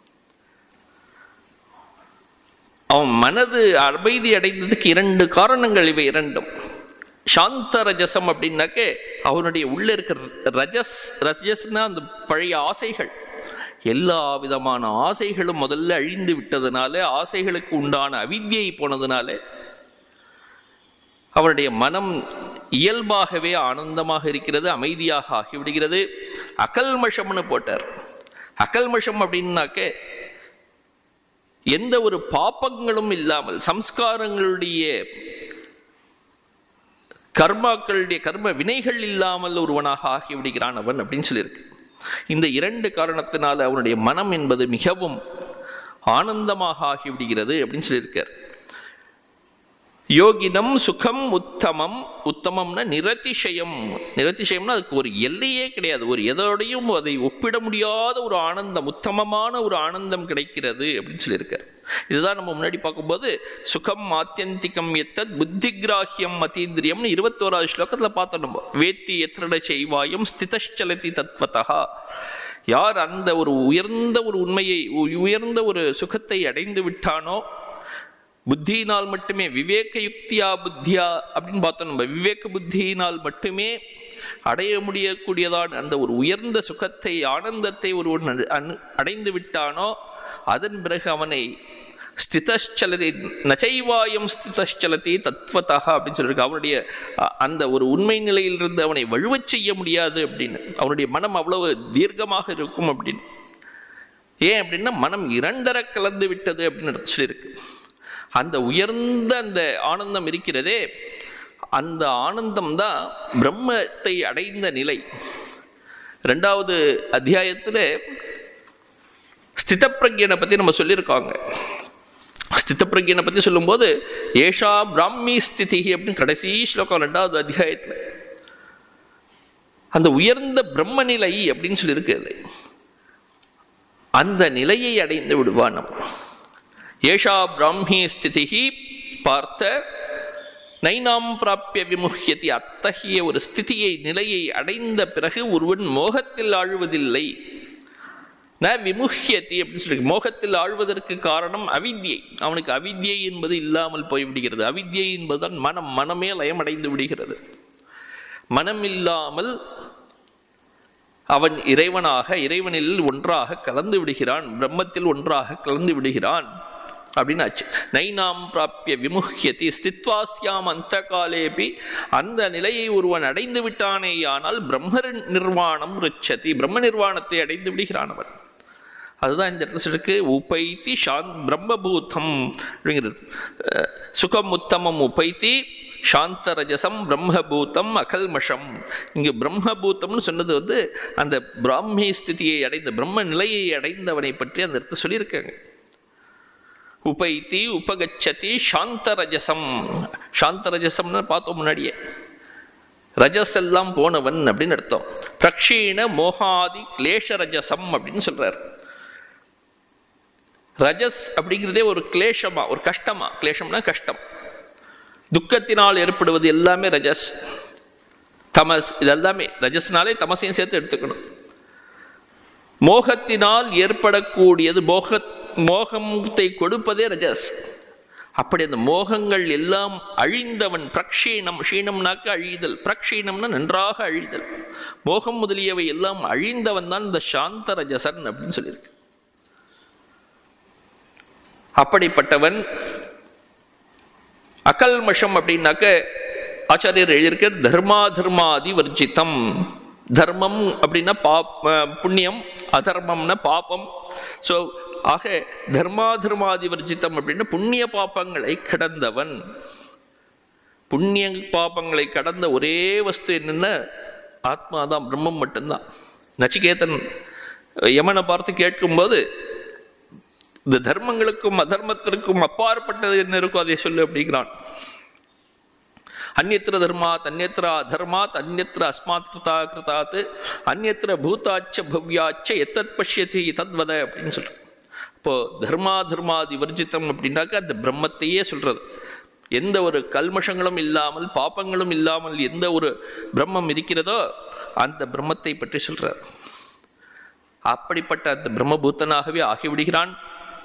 [SPEAKER 1] அவன் மனது அமைதி அடைந்ததுக்கு இரண்டு காரணங்கள் இவை இரண்டும் சாந்த ரஜசம் அப்படின்னாக்கே அவனுடைய உள்ள இருக்கிற ரஜஸ் ரஜஸ்னா அந்த பழைய ஆசைகள் எல்லா விதமான ஆசைகளும் முதல்ல அழிந்து விட்டதுனால ஆசைகளுக்கு உண்டான அவித்யை போனதுனால அவனுடைய மனம் இயல்பாகவே ஆனந்தமாக இருக்கிறது அமைதியாக ஆகிவிடுகிறது அகல்மஷம்னு போட்டார் அகல்மஷம் அப்படின்னாக்க எந்த ஒரு பாப்பங்களும் இல்லாமல் சம்ஸ்காரங்களுடைய கர்மாக்களுடைய கர்ம வினைகள் இல்லாமல் ஒருவனாக ஆகிவிடுகிறான் அவன் அப்படின்னு சொல்லியிருக்கு இந்த இரண்டு காரணத்தினால அவனுடைய மனம் என்பது மிகவும் ஆனந்தமாக ஆகிவிடுகிறது அப்படின்னு சொல்லியிருக்கார் யோகினம் சுகம் உத்தமம் உத்தமம்னா நிரதிசயம் நிரதிசயம்னா அதுக்கு ஒரு எல்லையே கிடையாது ஒரு எதோடையும் அதை ஒப்பிட முடியாத ஒரு ஆனந்தம் உத்தமமான ஒரு ஆனந்தம் கிடைக்கிறது அப்படின்னு சொல்லியிருக்கார் இதுதான் நம்ம முன்னாடி பார்க்கும்போது சுகம் ஆத்தியந்திகம் எத்தத் புத்திகிராஹியம் மதீந்திரியம் இருபத்தோராவது ஸ்லோகத்தில் பார்த்தோம் நம்ம வேத்தி எத்திரட செய்வாயம் ஸ்திதச்சலதி தத்வதா யார் அந்த ஒரு உயர்ந்த ஒரு உண்மையை உயர்ந்த ஒரு சுகத்தை அடைந்து விட்டானோ புத்தியினால் மட்டுமே விவேக யுக்தியா புத்தியா அப்படின்னு பார்த்தோம் நம்ம விவேக புத்தியினால் மட்டுமே அடைய முடியக்கூடியதான அந்த ஒரு உயர்ந்த சுகத்தை ஆனந்தத்தை ஒருவன் அனு அடைந்து விட்டானோ அதன் பிறகு அவனை ஸ்திதச்சலதி நச்சைவாயம் ஸ்திதச்சலதி தத்வதா அப்படின்னு சொல்லியிருக்கு அவனுடைய அந்த ஒரு உண்மை நிலையிலிருந்து அவனை வலுவச் செய்ய முடியாது அப்படின்னு அவனுடைய மனம் அவ்வளவு தீர்க்கமாக இருக்கும் அப்படின்னு ஏன் அப்படின்னா மனம் இரண்டர கலந்து விட்டது அப்படின்னு சொல்லியிருக்கு அந்த உயர்ந்த அந்த ஆனந்தம் இருக்கிறதே அந்த ஆனந்தம் தான் பிரம்மத்தை அடைந்த நிலை ரெண்டாவது அத்தியாயத்தில் ஸ்திதப்பிரஜனை பற்றி நம்ம சொல்லியிருக்காங்க ஸ்திதப்பிரஜனை பற்றி சொல்லும்போது ஏஷா பிராமி ஸ்திதி அப்படின்னு கடைசி ஸ்லோகம் ரெண்டாவது அத்தியாயத்தில் அந்த உயர்ந்த பிரம்ம நிலை அப்படின்னு சொல்லியிருக்கு அது அந்த நிலையை அடைந்து விடுவான் நம்ம ஏஷா பிராமி ஸ்திதி பார்த்த நைனாம் பிராப்பிய விமுகியத்தி அத்தகைய ஒரு ஸ்திதியை நிலையை அடைந்த பிறகு ஒருவன் மோகத்தில் ஆழ்வதில்லை ந விமுகியத்தி அப்படின்னு சொல்லி மோகத்தில் ஆழ்வதற்கு காரணம் அவித்யை அவனுக்கு அவித்யை என்பது இல்லாமல் போய்விடுகிறது அவித்யை என்பதுதான் மனம் மனமே லயமடைந்து விடுகிறது மனம் இல்லாமல் அவன் இறைவனாக இறைவனில் ஒன்றாக கலந்து விடுகிறான் பிரம்மத்தில் ஒன்றாக கலந்து விடுகிறான் அப்படின்னு ஆச்சு நைனாம் பிராப்பிய விமுஹ்யதி ஸ்தித்வாஸ்யாம் அந்த காலேபி அந்த நிலையை ஒருவன் அடைந்து விட்டானேயானால் பிரம்ம நிர்வாணம் ரிச்சதி பிரம்ம நிர்வாணத்தை அடைந்து விடுகிறான் அவன் அதுதான் இந்த இடத்துல இருக்கு உபைத்தி சாந்த் பிரம்மபூதம் அப்படிங்கிறது அஹ், சுகம் உத்தமம் உபைத்தி சாந்தரஜசம் பிரம்மபூதம் அகல்மஷம் இங்கு பிரம்மபூதம்னு சொன்னது வந்து அந்த பிராமி ஸ்திதியை அடைந்த பிரம்ம நிலையை அடைந்தவனை பற்றி அந்த இடத்துல சொல்லியிருக்காங்க உபைத்தி உபகச்சதி சாந்தரஜசம் சாந்தரஜசம்னு பார்த்தோம் முன்னாடியே ரஜஸ் எல்லாம் போனவன் அப்படின்னு அர்த்தம் பிரக்ஷீண மோகாதி கிளேஷ ரஜசம் அப்படின்னு சொல்றார் ரஜஸ் அப்படிங்கிறதே ஒரு கிளேஷமா ஒரு கஷ்டமா கிளேஷம்னா கஷ்டம் துக்கத்தினால் ஏற்படுவது எல்லாமே ரஜஸ் தமஸ் இதெல்லாமே ரஜஸ்னாலே தமசையும் சேர்த்து எடுத்துக்கணும் மோகத்தினால் ஏற்படக்கூடியது மோக மோகத்தை கொடுப்பதே ரஜஸ் அப்படி அந்த மோகங்கள் எல்லாம் அழிந்தவன் பிரக்ஷீணம் க்ஷீணம்னாக்க அழிதல் பிரக்ஷீணம்னா நன்றாக அழிதல் மோகம் முதலியவை எல்லாம் அழிந்தவன் தான் இந்த சாந்த ரஜசன் அப்படின்னு சொல்லியிருக்கு அப்படிப்பட்டவன் அகல்மஷம் அப்படின்னாக்க ஆச்சாரியர் எழுதியிருக்கார் தர்மா தர்மாதி வர்ஜிதம் தர்மம் அப்படின்னா பாப் அஹ் புண்ணியம் அதர்மம்னா பாபம் ஸோ ஆக தர்மா தர்மாதி வர்ஜிதம் அப்படின்னா புண்ணிய பாப்பங்களை கடந்தவன் புண்ணிய பாப்பங்களை கடந்த ஒரே வஸ்து என்னன்னா ஆத்மாதான் பிரம்மம் மட்டும்தான் நச்சிகேதன் யமனை பார்த்து கேட்கும்போது இந்த தர்மங்களுக்கும் அதர்மத்திற்கும் அப்பாற்பட்டது என்ன இருக்கோ அதை சொல்லு அப்படிங்கிறான் அந்நத்திர தர்மாத் அந்நத்திர அதர்மாத் அந்நத்திர அஸ்மாத் கிருதா கிருதாத் அந்நத்திர பூதாச்ச பவ்யாச்ச எத்தத் பஷ்யசி தத்வத அப்படின்னு சொல்றான் இப்போ தர்மா தர்மாதி வர்ஜிதம் அப்படின்னாக்க அந்த பிரம்மத்தையே சொல்றது எந்த ஒரு கல்மஷங்களும் இல்லாமல் பாப்பங்களும் இல்லாமல் எந்த ஒரு பிரம்மம் இருக்கிறதோ அந்த பிரம்மத்தை பற்றி சொல்றார் அப்படிப்பட்ட அந்த பிரம்மபூத்தனாகவே ஆகிவிடுகிறான்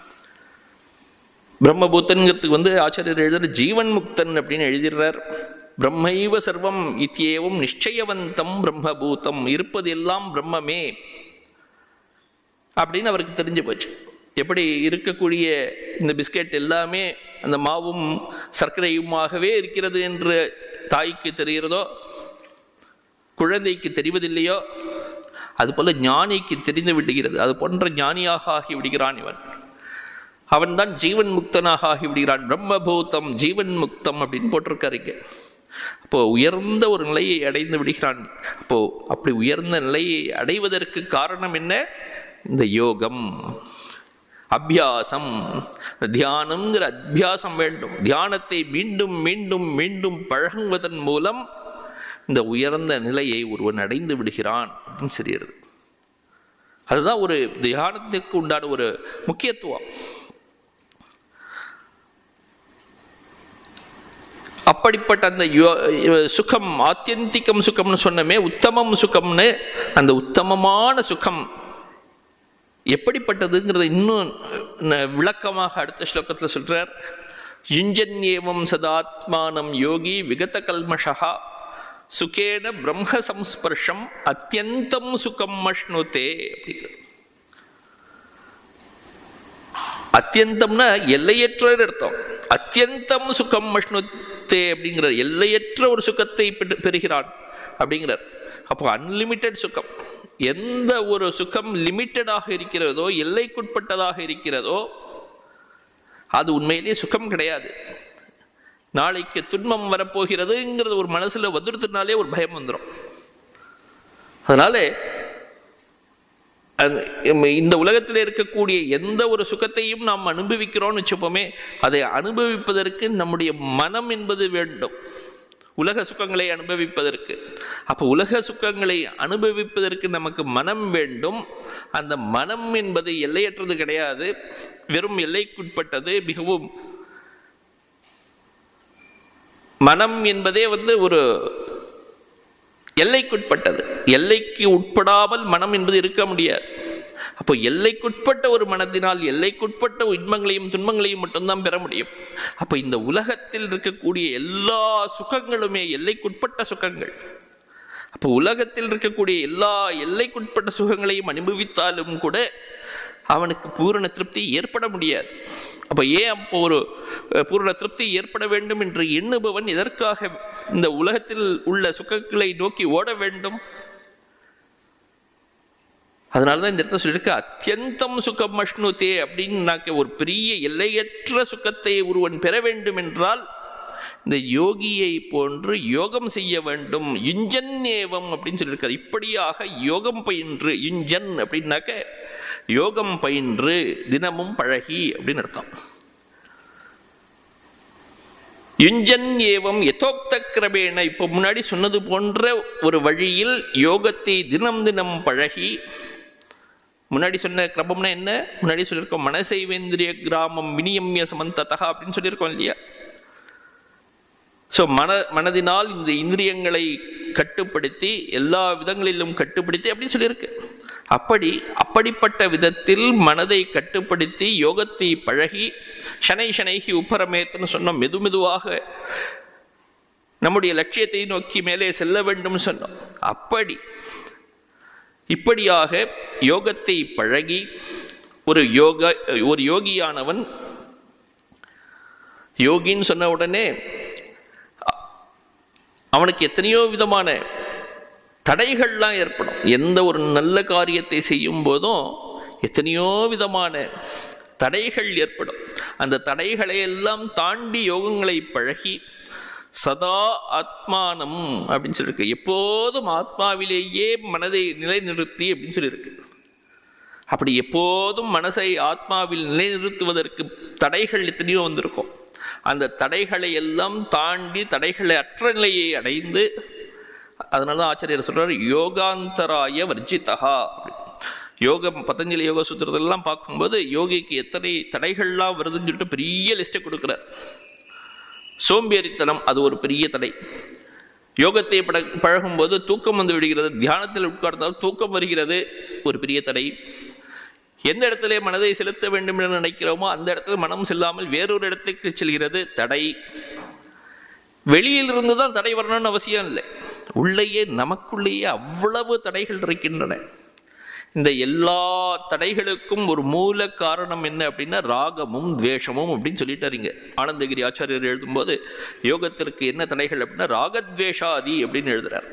[SPEAKER 1] பிரம்மபூத்தன்கிறதுக்கு வந்து ஆச்சாரியர் எழுதுற ஜீவன் முக்தன் அப்படின்னு எழுதிடுறார் பிரம்மைவ சர்வம் இத்தியேவம் நிச்சயவந்தம் பிரம்மபூதம் இருப்பது எல்லாம் பிரம்மமே அப்படின்னு அவருக்கு தெரிஞ்சு போச்சு எப்படி இருக்கக்கூடிய இந்த பிஸ்கெட் எல்லாமே அந்த மாவும் சர்க்கரையுமாகவே இருக்கிறது என்று தாய்க்கு தெரிகிறதோ குழந்தைக்கு தெரிவதில்லையோ அதுபோல ஞானிக்கு தெரிந்து விடுகிறது அது போன்ற ஞானியாக ஆகி விடுகிறான் இவன் அவன்தான் ஜீவன் முக்தனாக ஆகி விடுகிறான் பிரம்மபூதம் ஜீவன் முக்தம் அப்படின்னு போட்டிருக்காரு இங்க அப்போ உயர்ந்த ஒரு நிலையை அடைந்து விடுகிறான் அப்போ அப்படி உயர்ந்த நிலையை அடைவதற்கு காரணம் என்ன இந்த யோகம் அபியாசம் தியானம்ங்கிற அபியாசம் வேண்டும் தியானத்தை மீண்டும் மீண்டும் மீண்டும் பழகுவதன் மூலம் இந்த உயர்ந்த நிலையை ஒருவன் அடைந்து விடுகிறான் அப்படின்னு தெரியுது அதுதான் ஒரு தியானத்துக்கு உண்டான ஒரு முக்கியத்துவம் அப்படிப்பட்ட அந்த யோ- சுகம் ஆத்தியந்திகம் சுகம்னு சொன்னமே உத்தமம் சுகம்னு அந்த உத்தமமான சுகம் எப்படிப்பட்டதுங்கிறத இன்னும் ந- விளக்கமாக அடுத்த ஸ்லோகத்தில் சொல்றார் யுஞ்சன்யேவம் சதாத்மானம் யோகி விகத கல்மஷா சுகேன பிரம்ம சம்ஸ்பர்ஷம் அத்தியந்தம் சுகம் அஷ்ணுதே அப்படிங்கிறார் அத்தியந்தம்னா எல்லையற்ற அர்த்தம் அத்தியந்தம் சுகம் அஷ்ணுத்தே அப்படிங்கிற எல்லையற்ற ஒரு சுகத்தை பெறு- பெறுகிறான் அப்படிங்கிறார் அப்போ அன்லிமிட்டெட் சுகம் எந்த ஒரு சுகம் லிமிட்டடாக இருக்கிறதோ எல்லைக்குட்பட்டதாக இருக்கிறதோ அது உண்மையிலேயே சுகம் கிடையாது நாளைக்கு துன்பம் வரப்போகிறதுங்கிறது ஒரு மனசுல வந்துடுறதுனாலே ஒரு பயம் வந்துடும் அதனால அந்த- இம் இந்த உலகத்தில் இருக்கக்கூடிய எந்த ஒரு சுகத்தையும் நாம் அனுபவிக்கிறோம்னு வச்சுப்போமே அதை அனுபவிப்பதற்கு நம்முடைய மனம் என்பது வேண்டும் உலக சுகங்களை அனுபவிப்பதற்கு அப்போ உலக சுகங்களை அனுபவிப்பதற்கு நமக்கு மனம் வேண்டும் அந்த மனம் என்பது எல்லையற்றது கிடையாது வெறும் எல்லைக்குட்பட்டது மிகவும் மனம் என்பதே வந்து ஒரு எல்லைக்குட்பட்டது எல்லைக்கு உட்படாமல் மனம் என்பது இருக்க முடியாது அப்போ எல்லைக்குட்பட்ட ஒரு மனத்தினால் எல்லைக்குட்பட்ட இன்பங்களையும் துன்பங்களையும் மட்டும்தான் பெற முடியும் அப்போ இந்த உலகத்தில் இருக்கக்கூடிய எல்லா சுகங்களுமே எல்லைக்குட்பட்ட சுகங்கள் அப்போ உலகத்தில் இருக்கக்கூடிய எல்லா எல்லைக்குட்பட்ட சுகங்களையும் அனுபவித்தாலும் கூட அவனுக்கு பூரண திருப்தி ஏற்பட முடியாது அப்போ ஏன் அப்போ ஒரு அஹ், பூரண திருப்தி ஏற்பட வேண்டும் என்று எண்ணுபவன் எதற்காக இந்த உலகத்தில் உள்ள சுகங்களை நோக்கி ஓட வேண்டும் அதனால தான் இந்த இடத்துல சொல்லியிருக்கு அத்தியந்தம் சுகம் அஷ்ணுதே அப்படின்னாக்க ஒரு பெரிய எல்லையற்ற சுகத்தை ஒருவன் பெற வேண்டும் என்றால் இந்த யோகியை போன்று யோகம் செய்ய வேண்டும் யுஞ்சன் ஏவம் அப்படின்னு சொல்லியிருக்காரு இப்படியாக யோகம் பயின்று யுஞ்சன் அப்படின்னாக்க யோகம் பயின்று தினமும் பழகி அப்படின்னு அர்த்தம் யுஞ்சன் ஏவம் யதோக்த கிரமேண இப்போ முன்னாடி சொன்னது போன்ற ஒரு வழியில் யோகத்தை தினம் தினம் பழகி முன்னாடி சொன்ன கிரமம்னா என்ன முன்னாடி சொல்லியிருக்கோம் மனசைவேந்திரிய கிராமம் வினியம்ய சமந்ததா அப்படின்னு சொல்லியிருக்கோம் இல்லையா ஸோ மன மனதினால் இந்த இந்திரியங்களை கட்டுப்படுத்தி எல்லா விதங்களிலும் கட்டுப்படுத்தி அப்படின்னு சொல்லியிருக்கு அப்படி அப்படிப்பட்ட விதத்தில் மனதை கட்டுப்படுத்தி யோகத்தை பழகி ஷனை ஷனைகி உப்பரமேத்துன்னு சொன்னோம் மெது மெதுவாக நம்முடைய லட்சியத்தை நோக்கி மேலே செல்ல வேண்டும் சொன்னோம் அப்படி இப்படியாக யோகத்தை பழகி ஒரு யோக ஒரு யோகியானவன் யோகின்னு சொன்ன உடனே அவனுக்கு எத்தனையோ விதமான தடைகள்லாம் ஏற்படும் எந்த ஒரு நல்ல காரியத்தை செய்யும் போதும் எத்தனையோ விதமான தடைகள் ஏற்படும் அந்த தடைகளை எல்லாம் தாண்டி யோகங்களை பழகி சதா ஆத்மானம் அப்படின்னு சொல்லியிருக்கு எப்போதும் ஆத்மாவிலேயே மனதை நிலைநிறுத்தி அப்படின்னு சொல்லியிருக்கு அப்படி எப்போதும் மனசை ஆத்மாவில் நிலைநிறுத்துவதற்கு தடைகள் எத்தனையோ வந்திருக்கும் அந்த தடைகளை எல்லாம் தாண்டி தடைகளை அற்ற நிலையை அடைந்து அதனால தான் ஆச்சாரியர் சொல்றார் யோகாந்தராய வர்ஜிதா யோகம் பதஞ்சலி யோக சூத்திரத்திலலாம் பார்க்கும்போது யோகிக்கு எத்தனை தடைகள்லாம் வருதுன்னு சொல்லிட்டு பெரிய லிஸ்ட்டை கொடுக்குறார் சோம்பேறித்தனம் அது ஒரு பெரிய தடை யோகத்தை பட பழகும்போது தூக்கம் வந்து விடுகிறது தியானத்தில் உட்கார்ந்தால் தூக்கம் வருகிறது ஒரு பெரிய தடை எந்த இடத்துல மனதை செலுத்த வேண்டும் என்று நினைக்கிறோமோ அந்த இடத்துல மனம் செல்லாமல் வேறொரு இடத்துக்கு செல்கிறது தடை வெளியிலிருந்து தான் தடை வரணும்னு அவசியம் இல்லை உள்ளேயே நமக்குள்ளேயே அவ்வளவு தடைகள் இருக்கின்றன இந்த எல்லா தடைகளுக்கும் ஒரு மூல காரணம் என்ன அப்படின்னா ராகமும் துவேஷமும் அப்படின்னு சொல்லிட்டாருங்க ஆனந்தகிரி ஆச்சாரியர் எழுதும்போது யோகத்திற்கு என்ன தடைகள் அப்படின்னா ராகத்வேஷாதி அப்படின்னு எழுதுறார்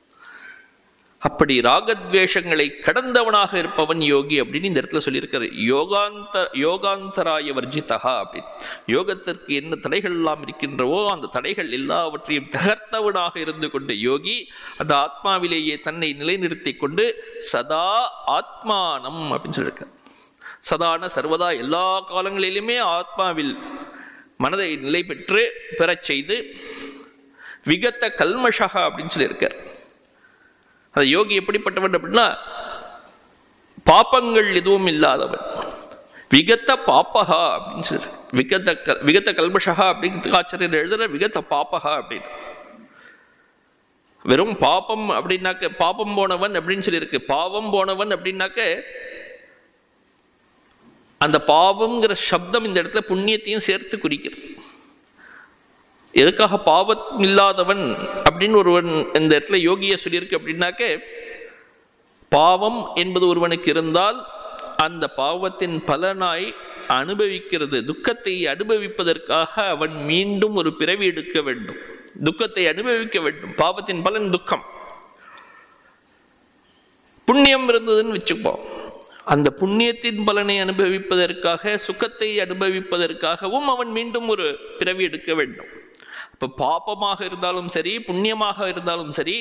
[SPEAKER 1] அப்படி ராகத்வேஷங்களை கடந்தவனாக இருப்பவன் யோகி அப்படின்னு இந்த இடத்துல சொல்லியிருக்காரு யோகாந்த யோகாந்தராய வர்ஜிதா அப்படின்னு யோகத்திற்கு என்ன தடைகள் எல்லாம் இருக்கின்றவோ அந்த தடைகள் எல்லாவற்றையும் தகர்த்தவனாக இருந்து கொண்ட யோகி அந்த ஆத்மாவிலேயே தன்னை நிலைநிறுத்தி கொண்டு சதா ஆத்மானம் அப்படின்னு சொல்லியிருக்கார் சதான சர்வதா எல்லா காலங்களிலுமே ஆத்மாவில் மனதை நிலை பெற்று பெறச் செய்து விகத்த கல்மஷா அப்படின்னு சொல்லியிருக்கார் அந்த யோகி எப்படிப்பட்டவன் அப்படின்னா பாப்பங்கள் எதுவும் இல்லாதவன் விகத்த பாப்பகா அப்படின்னு சொல்லி விகத்த க விகத்த கல்மஷா அப்படிங்கிறதுக்கு ஆச்சரியர் எழுதுற விகத்த பாப்பகா அப்படின்னு வெறும் பாப்பம் அப்படின்னாக்க பாப்பம் போனவன் அப்படின்னு சொல்லியிருக்கு பாவம் போனவன் அப்படின்னாக்க அந்த பாவம்ங்கிற சப்தம் இந்த இடத்துல புண்ணியத்தையும் சேர்த்து குறிக்கிறது எதுக்காக பாவம் இல்லாதவன் அப்படின்னு ஒருவன் இந்த இடத்துல யோகியை சொல்லியிருக்கு அப்படின்னாக்க பாவம் என்பது ஒருவனுக்கு இருந்தால் அந்த பாவத்தின் பலனாய் அனுபவிக்கிறது துக்கத்தை அனுபவிப்பதற்காக அவன் மீண்டும் ஒரு பிறவி எடுக்க வேண்டும் துக்கத்தை அனுபவிக்க வேண்டும் பாவத்தின் பலன் துக்கம் புண்ணியம் இருந்ததுன்னு வச்சுப்போம் அந்த புண்ணியத்தின் பலனை அனுபவிப்பதற்காக சுகத்தை அனுபவிப்பதற்காகவும் அவன் மீண்டும் ஒரு பிறவி எடுக்க வேண்டும் இப்போ பாப்பமாக இருந்தாலும் சரி புண்ணியமாக இருந்தாலும் சரி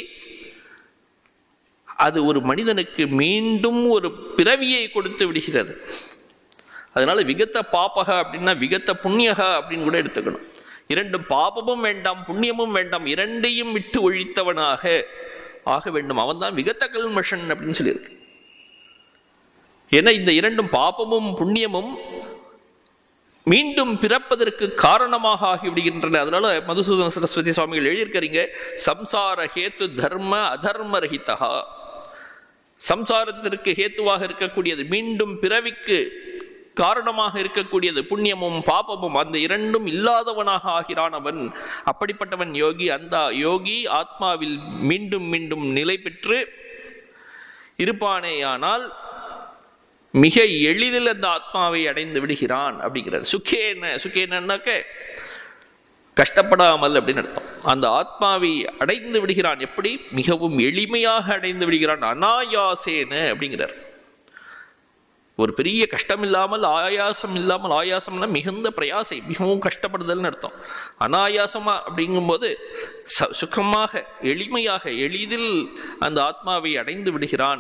[SPEAKER 1] அது ஒரு மனிதனுக்கு மீண்டும் ஒரு பிறவியை கொடுத்து விடுகிறது அதனால விகத்த பாப்பக அப்படின்னா விகத்த புண்ணியகா அப்படின்னு கூட எடுத்துக்கணும் இரண்டு பாபமும் வேண்டாம் புண்ணியமும் வேண்டாம் இரண்டையும் விட்டு ஒழித்தவனாக ஆக வேண்டும் அவன் தான் விகத்த கல்மஷன் அப்படின்னு சொல்லியிருக்கு ஏன்னா இந்த இரண்டும் பாபமும் புண்ணியமும் மீண்டும் பிறப்பதற்கு காரணமாக ஆகிவிடுகின்றன அதனால மதுசூதன சரஸ்வதி சுவாமிகள் எழுதியிருக்கிறீங்க சம்சார ஹேத்து தர்ம அதர்ம ரஹிதா சம்சாரத்திற்கு ஹேத்துவாக இருக்கக்கூடியது மீண்டும் பிறவிக்கு காரணமாக இருக்கக்கூடியது புண்ணியமும் பாபமும் அந்த இரண்டும் இல்லாதவனாக ஆகிறான் அவன் அப்படிப்பட்டவன் யோகி அந்த யோகி ஆத்மாவில் மீண்டும் மீண்டும் நிலை பெற்று இருப்பானேயானால் மிக எளிதில் அந்த ஆத்மாவை அடைந்து விடுகிறான் அப்படிங்கிறார் சுக்கேன சுக்கேனன்னாக்க கஷ்டப்படாமல் அப்படின்னு அர்த்தம் அந்த ஆத்மாவை அடைந்து விடுகிறான் எப்படி மிகவும் எளிமையாக அடைந்து விடுகிறான் அனாயாசேன அப்படிங்கிறார் ஒரு பெரிய கஷ்டம் இல்லாமல் ஆயாசம் இல்லாமல் ஆயாசம்னா மிகுந்த பிரயாசை மிகவும் கஷ்டப்படுதல்னு அர்த்தம் அனாயாசமா அப்படிங்கும்போது ச சுகமாக எளிமையாக எளிதில் அந்த ஆத்மாவை அடைந்து விடுகிறான்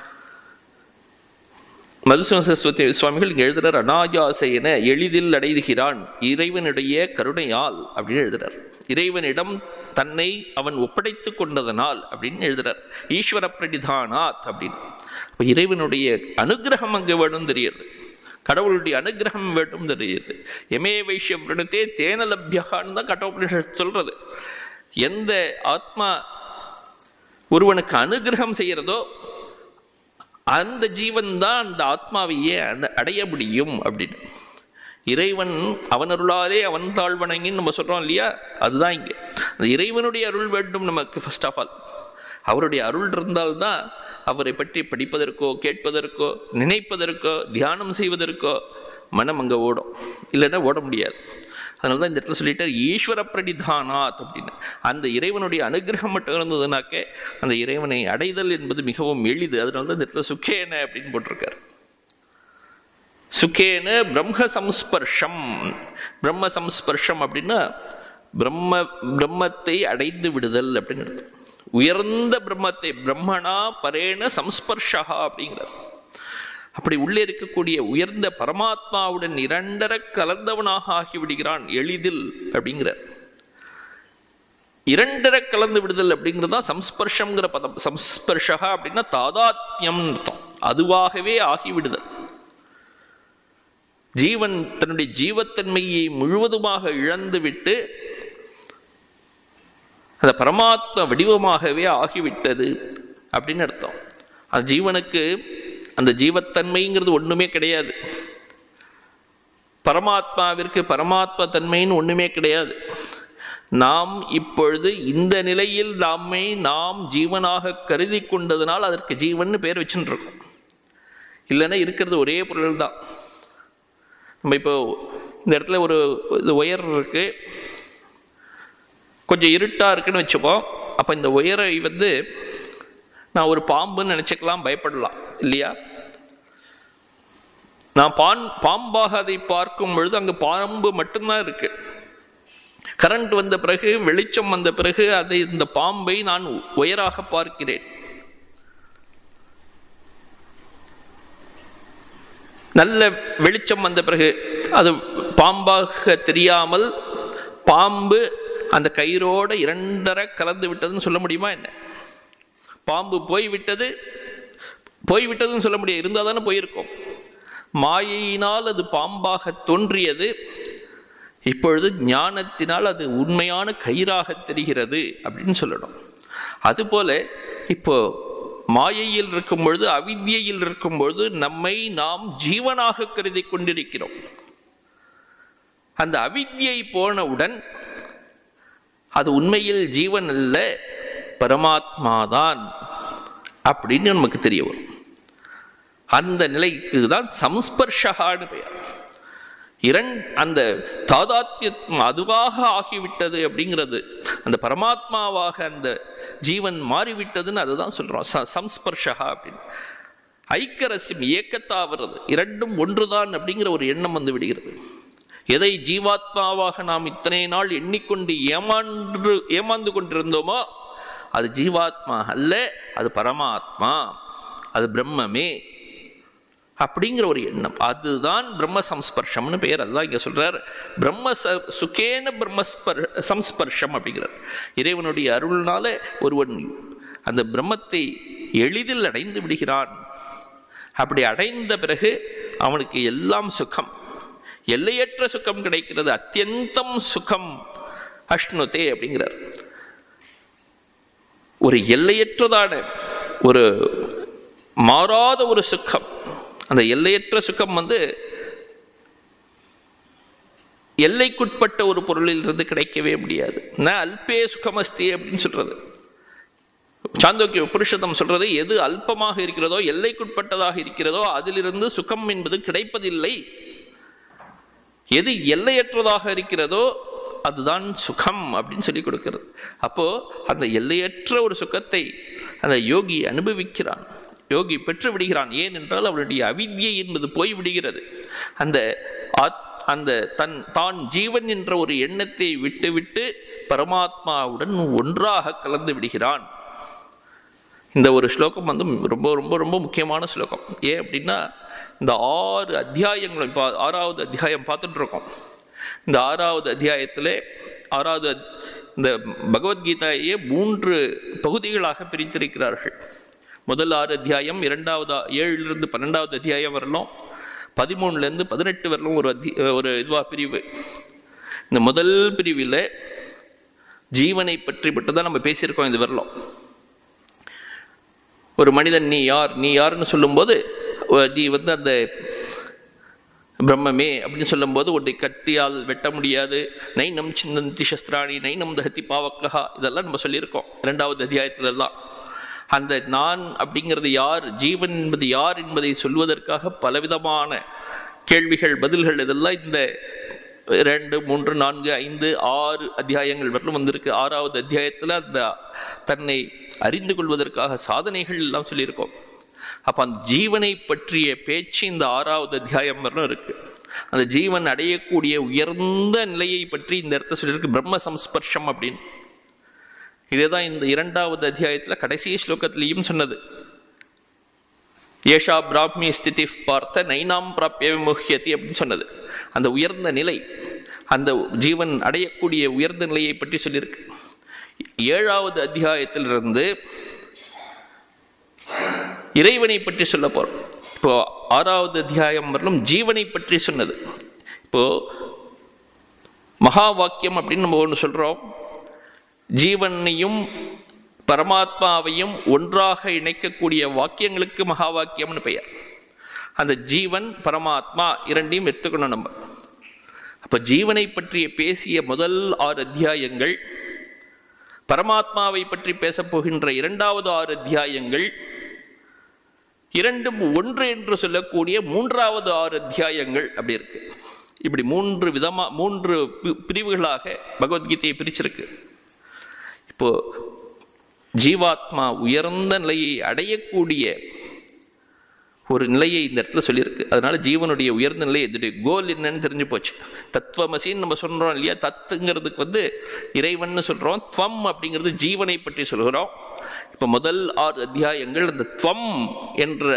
[SPEAKER 1] மதுசூன சரஸ்வதி சுவாமிகள் இங்கே எழுதுறார் அனாயாசையென எளிதில் அடைகிறான் இறைவனுடைய கருணையால் அப்படின்னு எழுதுறார் இறைவனிடம் தன்னை அவன் ஒப்படைத்து கொண்டதனால் அப்படின்னு எழுதுறார் ஈஸ்வர பிரணிதானாத் அப்படின்னு அப்போ இறைவனுடைய அனுகிரகம் அங்கே வேணும் தெரியுது கடவுளுடைய அனுகிரகம் வேண்டும் தெரியுது எமே வைஷ்ய விருணத்தே தேன லப்யகான்னு தான் கட்டோபனிஷத் சொல்றது எந்த ஆத்மா ஒருவனுக்கு அனுகிரகம் செய்கிறதோ அந்த ஜீவன் தான் அந்த ஆத்மாவையே அட- அடைய முடியும் அப்படின்னு இறைவன் அவன் அருளாலே அவன் தாழ்வணங்கின்னு நம்ம சொல்றோம் இல்லையா அதுதான் இங்கே அந்த இறைவனுடைய அருள் வேண்டும் நமக்கு ஃபர்ஸ்ட் ஆஃப் ஆல் அவருடைய அருள் இருந்தால்தான் அவரை பற்றி படிப்பதற்கோ கேட்பதற்கோ நினைப்பதற்கோ தியானம் செய்வதற்கோ மனம் அங்கே ஓடும் இல்லைன்னா ஓட முடியாது அதனால தான் இந்த இடத்துல சொல்லிட்டார் ஈஸ்வர பிரணிதானாத் அப்படின்னு அந்த இறைவனுடைய அனுகிரகம் மட்டும் இருந்ததுனாக்க அந்த இறைவனை அடைதல் என்பது மிகவும் எளிது அதனால தான் இந்த இடத்துல சுக்கேன அப்படின்னு போட்டிருக்கார் சுக்கேன பிரம்ம சம்ஸ்பர்ஷம் பிரம்ம சம்ஸ்பர்ஷம் அப்படின்னா பிரம்ம பிரம்மத்தை அடைந்து விடுதல் அப்படின்னு அர்த்தம் உயர்ந்த பிரம்மத்தை பிரம்மணா பரேண சம்ஸ்பர்ஷா அப்படிங்கிறார் அப்படி உள்ளே இருக்கக்கூடிய உயர்ந்த பரமாத்மாவுடன் இரண்டர கலந்தவனாக ஆகிவிடுகிறான் எளிதில் அப்படிங்கிறார் இரண்டர கலந்து விடுதல் அப்படிங்கிறது தான் சம்ஸ்பர்ஷம்ங்கிற பதம் சம்ஸ்பர்ஷா அப்படின்னா தாதாத்மியம் அர்த்தம் அதுவாகவே ஆகிவிடுதல் ஜீவன் தன்னுடைய ஜீவத்தன்மையை முழுவதுமாக இழந்துவிட்டு அந்த பரமாத்ம வடிவமாகவே ஆகிவிட்டது அப்படின்னு அர்த்தம் அந்த ஜீவனுக்கு அந்த ஜீவத்தன்மைங்கிறது ஒண்ணுமே கிடையாது பரமாத்மாவிற்கு பரமாத்ம தன்மைன்னு ஒண்ணுமே கிடையாது நாம் இப்பொழுது இந்த நிலையில் நம்மை நாம் ஜீவனாக கருதி கொண்டதனால் அதற்கு ஜீவன் பேர் வச்சுட்டு இருக்கோம் இல்லைன்னா இருக்கிறது ஒரே பொருள் தான் நம்ம இப்போ இந்த இடத்துல ஒரு இது ஒயர் இருக்கு கொஞ்சம் இருட்டாக இருக்குன்னு வச்சுப்போம் அப்போ இந்த ஒயரை வந்து நான் ஒரு பாம்புன்னு நினச்சிக்கலாம் பயப்படலாம் இல்லையா நான் பான் பாம்பாக அதை பார்க்கும் பொழுது அங்கே பாம்பு மட்டும்தான் இருக்கு கரண்ட் வந்த பிறகு வெளிச்சம் வந்த பிறகு அதை இந்த பாம்பை நான் உயராக பார்க்கிறேன் நல்ல வெளிச்சம் வந்த பிறகு அது பாம்பாக தெரியாமல் பாம்பு அந்த கயிறோட இரண்டரை கலந்து விட்டதுன்னு சொல்ல முடியுமா என்ன பாம்பு போய் விட்டது போய் விட்டதுன்னு சொல்ல முடியாது இருந்தால் தானே போயிருக்கோம் மாயையினால் அது பாம்பாக தோன்றியது இப்பொழுது ஞானத்தினால் அது உண்மையான கயிறாக தெரிகிறது அப்படின்னு சொல்லணும் அதுபோல இப்போ மாயையில் இருக்கும் பொழுது அவித்யையில் இருக்கும் பொழுது நம்மை நாம் ஜீவனாக கருதி கொண்டிருக்கிறோம் அந்த அவித்யை போனவுடன் அது உண்மையில் ஜீவன் அல்ல பரமாத்மாதான் அப்படின்னு நமக்கு தெரிய வரும் அந்த நிலைக்கு தான் சம்ஸ்பர்ஷகான்னு பெயர் இரண் அந்த தாதாத்மியம் அதுவாக ஆகிவிட்டது அப்படிங்கிறது அந்த பரமாத்மாவாக அந்த ஜீவன் மாறிவிட்டதுன்னு அதுதான் சொல்றோம் ச சம்ஸ்பர்ஷகா அப்படின்னு ஐக்கரசியம் ஏக்கத்தாகிறது இரண்டும் ஒன்றுதான் அப்படிங்கிற ஒரு எண்ணம் வந்து விடுகிறது எதை ஜீவாத்மாவாக நாம் இத்தனை நாள் எண்ணிக்கொண்டு ஏமான்று ஏமாந்து கொண்டிருந்தோமோ அது ஜீவாத்மா அல்ல அது பரமாத்மா அது பிரம்மமே அப்படிங்கிற ஒரு எண்ணம் அதுதான் பிரம்ம சம்ஸ்பர்ஷம்னு பெயர் அதுதான் இங்க சொல்றார் பிரம்ம ச சுகேன பிரம்மஸ்பர் சம்ஸ்பர்ஷம் அப்படிங்கிறார் இறைவனுடைய அருள்னால ஒருவன் அந்த பிரம்மத்தை எளிதில் அடைந்து விடுகிறான் அப்படி அடைந்த பிறகு அவனுக்கு எல்லாம் சுகம் எல்லையற்ற சுகம் கிடைக்கிறது அத்தியந்தம் சுகம் அஷ்ணுதே அப்படிங்கிறார் ஒரு எல்லையற்றதான ஒரு மாறாத ஒரு சுகம் அந்த எல்லையற்ற சுகம் வந்து எல்லைக்குட்பட்ட ஒரு பொருளில் இருந்து கிடைக்கவே முடியாது நான் அல்பே சுகமஸ்தி அப்படின்னு சொல்றது சாந்தோக்கிய உபனிஷதம் சொல்றது எது அல்பமாக இருக்கிறதோ எல்லைக்குட்பட்டதாக இருக்கிறதோ அதிலிருந்து சுகம் என்பது கிடைப்பதில்லை எது எல்லையற்றதாக இருக்கிறதோ அதுதான் சுகம் அப்படின்னு சொல்லி கொடுக்கிறது அப்போ அந்த எல்லையற்ற ஒரு சுகத்தை அந்த யோகி அனுபவிக்கிறான் யோகி பெற்று விடுகிறான் ஏனென்றால் அவனுடைய அவித்யை என்பது போய் விடுகிறது அந்த ஆத்- அந்த தன் தான் ஜீவன் என்ற ஒரு எண்ணத்தை விட்டுவிட்டு பரமாத்மாவுடன் ஒன்றாக கலந்து விடுகிறான் இந்த ஒரு ஸ்லோகம் வந்து ரொம்ப ரொம்ப ரொம்ப முக்கியமான ஸ்லோகம் ஏன் அப்படின்னா இந்த ஆறு அத்தியாயங்களும் இப்போ ஆறாவது அத்தியாயம் பார்த்துட்டு இருக்கோம் இந்த ஆறாவது அத்தியாயத்தில் ஆறாவது அத்- இந்த பகவத்கீதையே மூன்று பகுதிகளாக பிரித்திருக்கிறார்கள் முதல் ஆறு அத்தியாயம் இரண்டாவது ஆ- ஏழிலிருந்து பன்னெண்டாவது அத்தியாயம் வரலும் பதிமூணுலேருந்து பதினெட்டு வரலும் ஒரு அத்தி ஒரு இதுவா பிரிவு இந்த முதல் பிரிவில் ஜீவனை பற்றி மட்டும் தான் நம்ம பேசியிருக்கோம் இது வரலாம் ஒரு மனிதன் நீ யார் நீ யாருன்னு சொல்லும்போது அஹ், நீ வந்து அந்த பிரம்மமே அப்படின்னு சொல்லும்போது உன்னை கத்தியால் வெட்ட முடியாது நைனம் சின்னந்தி சஸ்திராணி நைனம் தகத்தி பாவக்கஹா இதெல்லாம் நம்ம சொல்லியிருக்கோம் இரண்டாவது அத்தியாயத்துல எல்லாம் அந்த நான் அப்படிங்கிறது யார் ஜீவன் என்பது யார் என்பதை சொல்வதற்காக பலவிதமான கேள்விகள் பதில்கள் இதெல்லாம் இந்த ரெண்டு மூன்று நான்கு ஐந்து ஆறு அத்தியாயங்கள் வரலும் வந்திருக்கு ஆறாவது அத்தியாயத்தில் அந்த தன்னை அறிந்து கொள்வதற்காக சாதனைகள் எல்லாம் சொல்லியிருக்கோம் அப்போ அந்த ஜீவனை பற்றிய பேச்சு இந்த ஆறாவது அத்தியாயம் வரலும் இருக்கு அந்த ஜீவன் அடையக்கூடிய உயர்ந்த நிலையை பற்றி இந்த இடத்த சொல்லியிருக்கு பிரம்ம சம்ஸ்பர்ஷம் அப்படின்னு இதேதான் இந்த இரண்டாவது அத்தியாயத்தில் கடைசி ஸ்லோகத்திலையும் சொன்னது ஏஷா பிராமி ஸ்திதி பார்த்த நைனாம் பிராப்பிய விமுஹ்யதி அப்படின்னு சொன்னது அந்த உயர்ந்த நிலை அந்த ஜீவன் அடையக்கூடிய உயர்ந்த நிலையை பற்றி சொல்லியிருக்கு ஏழாவது அத்தியாயத்திலிருந்து இறைவனை பற்றி சொல்ல போறோம் இப்போ ஆறாவது அத்தியாயம் வரலும் ஜீவனை பற்றி சொன்னது இப்போ மகா வாக்கியம் அப்படின்னு நம்ம ஒன்று சொல்றோம் ஜீவனையும் பரமாத்மாவையும் ஒன்றாக இணைக்கக்கூடிய வாக்கியங்களுக்கு மகா வாக்கியம்னு பெயர் அந்த ஜீவன் பரமாத்மா இரண்டையும் எடுத்துக்கணும் நம்ம அப்ப ஜீவனை பற்றிய பேசிய முதல் ஆறு அத்தியாயங்கள் பரமாத்மாவை பற்றி பேசப் போகின்ற இரண்டாவது ஆறு அத்தியாயங்கள் இரண்டும் ஒன்று என்று சொல்லக்கூடிய மூன்றாவது ஆறு அத்தியாயங்கள் அப்படி இருக்கு இப்படி மூன்று விதமா மூன்று பி- பிரிவுகளாக பகவத்கீதையை பிரிச்சிருக்கு இப்போ ஜீவாத்மா உயர்ந்த நிலையை அடையக்கூடிய ஒரு நிலையை இந்த இடத்துல சொல்லியிருக்கு அதனால ஜீவனுடைய உயர்ந்த நிலை இதனுடைய கோல் என்னன்னு தெரிஞ்சு போச்சு தத்துவமசின்னு நம்ம சொல்றோம் இல்லையா தத்துங்கிறதுக்கு வந்து இறைவன்னு சொல்றோம் துவம் அப்படிங்கிறது ஜீவனை பற்றி சொல்கிறோம் இப்போ முதல் ஆறு அத்தியாயங்கள் அந்த துவம் என்ற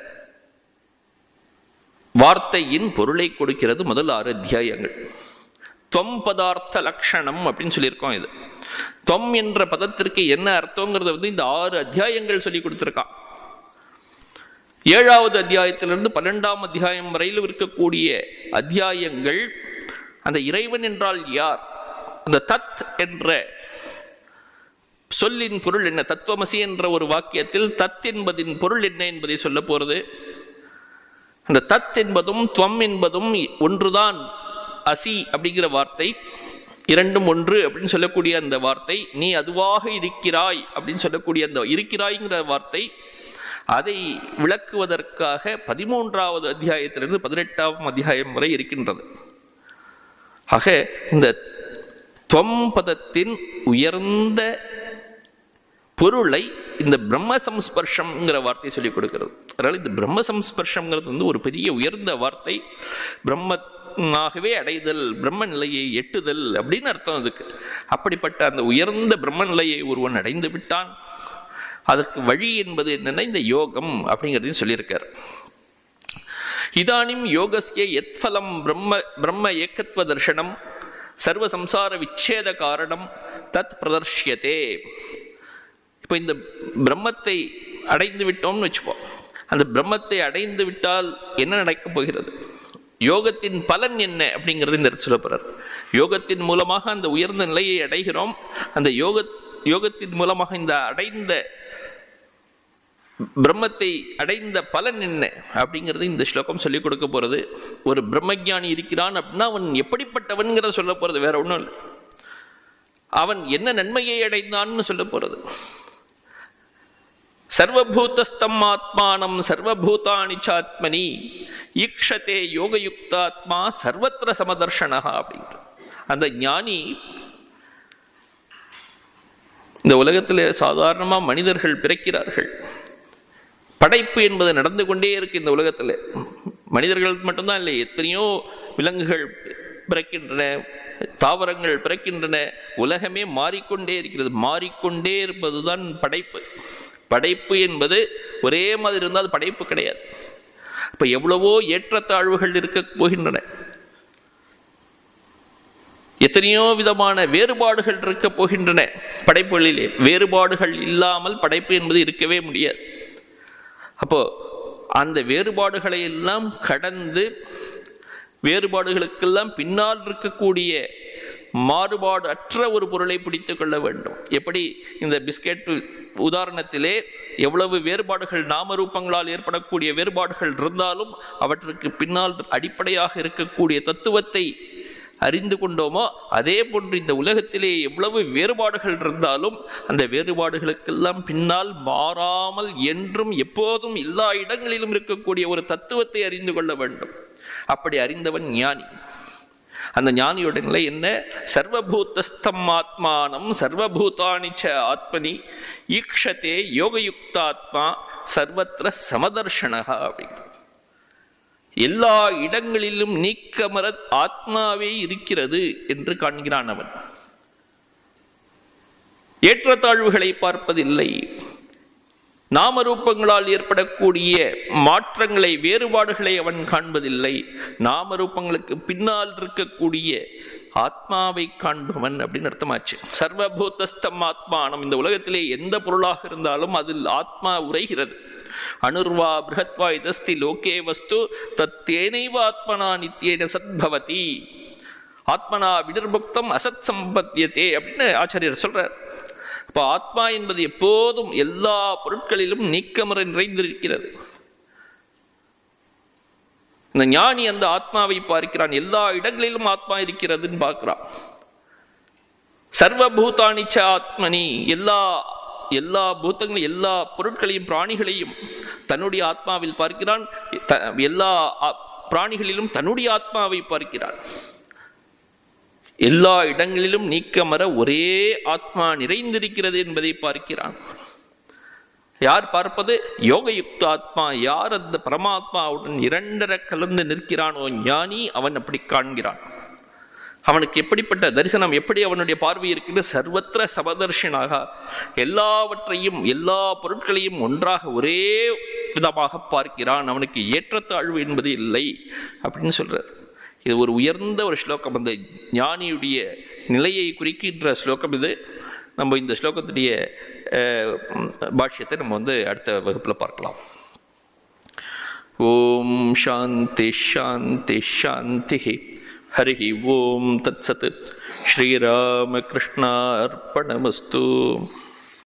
[SPEAKER 1] வார்த்தையின் பொருளை கொடுக்கிறது முதல் ஆறு அத்தியாயங்கள் துவம் பதார்த்த லக்ஷணம் அப்படின்னு சொல்லியிருக்கோம் இது துவம் என்ற பதத்திற்கு என்ன அர்த்தங்கிறத வந்து இந்த ஆறு அத்தியாயங்கள் சொல்லி கொடுத்துருக்கான் ஏழாவது அத்தியாயத்திலிருந்து பன்னெண்டாம் அத்தியாயம் வரையில் இருக்கக்கூடிய அத்தியாயங்கள் அந்த இறைவன் என்றால் யார் அந்த தத் என்ற சொல்லின் பொருள் என்ன தத்துவமசி என்ற ஒரு வாக்கியத்தில் தத் என்பதின் பொருள் என்ன என்பதை சொல்ல போறது அந்த தத் என்பதும் துவம் என்பதும் ஒன்றுதான் அசி அப்படிங்கிற வார்த்தை இரண்டும் ஒன்று அப்படின்னு சொல்லக்கூடிய அந்த வார்த்தை நீ அதுவாக இருக்கிறாய் அப்படின்னு சொல்லக்கூடிய அந்த இருக்கிறாய்ங்கிற வார்த்தை அதை விளக்குவதற்காக பதிமூன்றாவது அத்தியாயத்திலிருந்து பதினெட்டாம் அத்தியாயம் வரை இருக்கின்றது ஆக இந்த துவம் பதத்தின் உயர்ந்த பொருளை இந்த பிரம்ம சம்ஸ்பர்ஷம்ங்கிற வார்த்தை சொல்லிக் கொடுக்கிறது அதனால இந்த பிரம்ம சம்ஸ்பர்ஷம்ங்கிறது வந்து ஒரு பெரிய உயர்ந்த வார்த்தை பிரம்மனாகவே அடைதல் பிரம்ம நிலையை எட்டுதல் அப்படின்னு அர்த்தம் அதுக்கு அப்படிப்பட்ட அந்த உயர்ந்த பிரம்ம நிலையை ஒருவன் அடைந்து விட்டான் அதற்கு வழி என்பது என்னன்னா இந்த யோகம் அப்படிங்கிறதையும் சொல்லியிருக்கார் இதானிம் யோகஸ்ய எத்ஃபலம் பிரம்ம பிரம்ம ஏக்கத்வ தர்ஷனம் சர்வ சம்சார விச்சேத காரணம் தத் பிரதர்ஷ்யதே இப்போ இந்த பிரம்மத்தை அடைந்து விட்டோம்னு வச்சுப்போம் அந்த பிரம்மத்தை அடைந்து விட்டால் என்ன நடக்கப் போகிறது யோகத்தின் பலன் என்ன அப்படிங்கிறது இந்த இடத்துல சொல்ல போறார் யோகத்தின் மூலமாக அந்த உயர்ந்த நிலையை அடைகிறோம் அந்த யோக யோகத்தின் மூலமாக இந்த அடைந்த பிரம்மத்தை அடைந்த பலன் என்ன அப்படிங்கிறது இந்த ஸ்லோகம் சொல்லிக் கொடுக்க போகிறது ஒரு பிரம்மஜானி இருக்கிறான் அப்படின்னா அவன் எப்படிப்பட்டவன்கிறத சொல்ல போகிறது வேற ஒன்றும் இல்லை அவன் என்ன நன்மையை அடைந்தான்னு சொல்ல போகிறது சர்வபூதஸ்தம் ஆத்மானம் சர்வபூதானி சாத்மனி ஈக்ஷதே யோகயுக்தாத்மா சர்வத்திர சமதர்ஷனா அப்படிங்கிற அந்த ஞானி இந்த உலகத்தில் சாதாரணமாக மனிதர்கள் பிறக்கிறார்கள் படைப்பு என்பது நடந்து கொண்டே இருக்கு இந்த உலகத்தில் மனிதர்கள் மட்டும்தான் இல்லை எத்தனையோ விலங்குகள் பிறக்கின்றன தாவரங்கள் பிறக்கின்றன உலகமே மாறிக்கொண்டே இருக்கிறது மாறிக்கொண்டே இருப்பது தான் படைப்பு படைப்பு என்பது ஒரே மாதிரி இருந்தால் அது படைப்பு கிடையாது இப்போ எவ்வளவோ ஏற்றத்தாழ்வுகள் இருக்க போகின்றன எத்தனையோ விதமான வேறுபாடுகள் இருக்க போகின்றன படைப்புகளிலே வேறுபாடுகள் இல்லாமல் படைப்பு என்பது இருக்கவே முடியாது அப்போ அந்த வேறுபாடுகளை எல்லாம் கடந்து வேறுபாடுகளுக்கெல்லாம் பின்னால் இருக்கக்கூடிய மாறுபாடு அற்ற ஒரு பொருளை பிடித்து கொள்ள வேண்டும் எப்படி இந்த பிஸ்கெட் உதாரணத்திலே எவ்வளவு வேறுபாடுகள் நாமரூபங்களால் ஏற்படக்கூடிய வேறுபாடுகள் இருந்தாலும் அவற்றுக்கு பின்னால் அடிப்படையாக இருக்கக்கூடிய தத்துவத்தை அறிந்து கொண்டோமோ அதே போன்று இந்த உலகத்திலே எவ்வளவு வேறுபாடுகள் இருந்தாலும் அந்த வேறுபாடுகளுக்கெல்லாம் பின்னால் மாறாமல் என்றும் எப்போதும் எல்லா இடங்களிலும் இருக்கக்கூடிய ஒரு தத்துவத்தை அறிந்து கொள்ள வேண்டும் அப்படி அறிந்தவன் ஞானி அந்த ஞானியோட நிலை என்ன சர்வபூதஸ்தம் ஆத்மானம் சர்வபூதானி ச ஆத்மனி ஈக்ஷதே யோகயுக்தாத்மா சர்வத்திர சமதர்ஷனகா அப்படிங்கிற எல்லா இடங்களிலும் நீக்கமர ஆத்மாவே இருக்கிறது என்று காண்கிறான் அவன் ஏற்றத்தாழ்வுகளை பார்ப்பதில்லை நாமரூபங்களால் ஏற்படக்கூடிய மாற்றங்களை வேறுபாடுகளை அவன் காண்பதில்லை நாமரூபங்களுக்கு பின்னால் இருக்கக்கூடிய ஆத்மாவை காண்பவன் அப்படின்னு அர்த்தமாச்சு சர்வபூதஸ்தம் ஆத்மானம் இந்த உலகத்திலே எந்த பொருளாக இருந்தாலும் அதில் ஆத்மா உரைகிறது அனுர்வா பிருகத்வா இதஸ்தி லோகே வஸ்து தத்தேனைவ ஆத்மனா நித்தியேன சத்பவதி ஆத்மனா வினிர்முக்தம் அசத் சம்பத்தியதே அப்படின்னு ஆச்சாரியர் சொல்றார் இப்போ ஆத்மா என்பது எப்போதும் எல்லா பொருட்களிலும் நீக்கமர நிறைந்திருக்கிறது இந்த ஞானி அந்த ஆத்மாவை பார்க்கிறான் எல்லா இடங்களிலும் ஆத்மா இருக்கிறதுன்னு பார்க்கிறான் சர்வபூதானிச்ச ஆத்மனி எல்லா எல்லா பூத்தங்களும் எல்லா பொருட்களையும் பிராணிகளையும் தன்னுடைய ஆத்மாவில் பார்க்கிறான் த- எல்லா ஆ- பிராணிகளிலும் தன்னுடைய ஆத்மாவை பார்க்கிறான் எல்லா இடங்களிலும் நீக்கமர ஒரே ஆத்மா நிறைந்திருக்கிறது என்பதை பார்க்கிறான் யார் பார்ப்பது யோகயுக்த ஆத்மா யார் அந்த பரமாத்மாவுடன் இரண்டர கலந்து நிற்கிறானோ ஞானி அவன் அப்படி காண்கிறான் அவனுக்கு எப்படிப்பட்ட தரிசனம் எப்படி அவனுடைய பார்வை இருக்கிறது சர்வத்திர சமதர்ஷனாக எல்லாவற்றையும் எல்லா பொருட்களையும் ஒன்றாக ஒரே விதமாக பார்க்கிறான் அவனுக்கு ஏற்றத்தாழ்வு என்பது இல்லை அப்படின்னு சொல்றார் இது ஒரு உயர்ந்த ஒரு ஸ்லோகம் அந்த ஞானியுடைய நிலையை குறிக்கின்ற ஸ்லோகம் இது நம்ம இந்த ஸ்லோகத்துடைய அஹ், பாஷ்யத்தை நம்ம வந்து அடுத்த வகுப்பில் பார்க்கலாம் ஓம் சாந்தி ஷாந்தி ஷாந்தி ஹரி ஓம் தத்சத் ஸ்ரீராமகிருஷ்ணார்ப்பணமஸ்து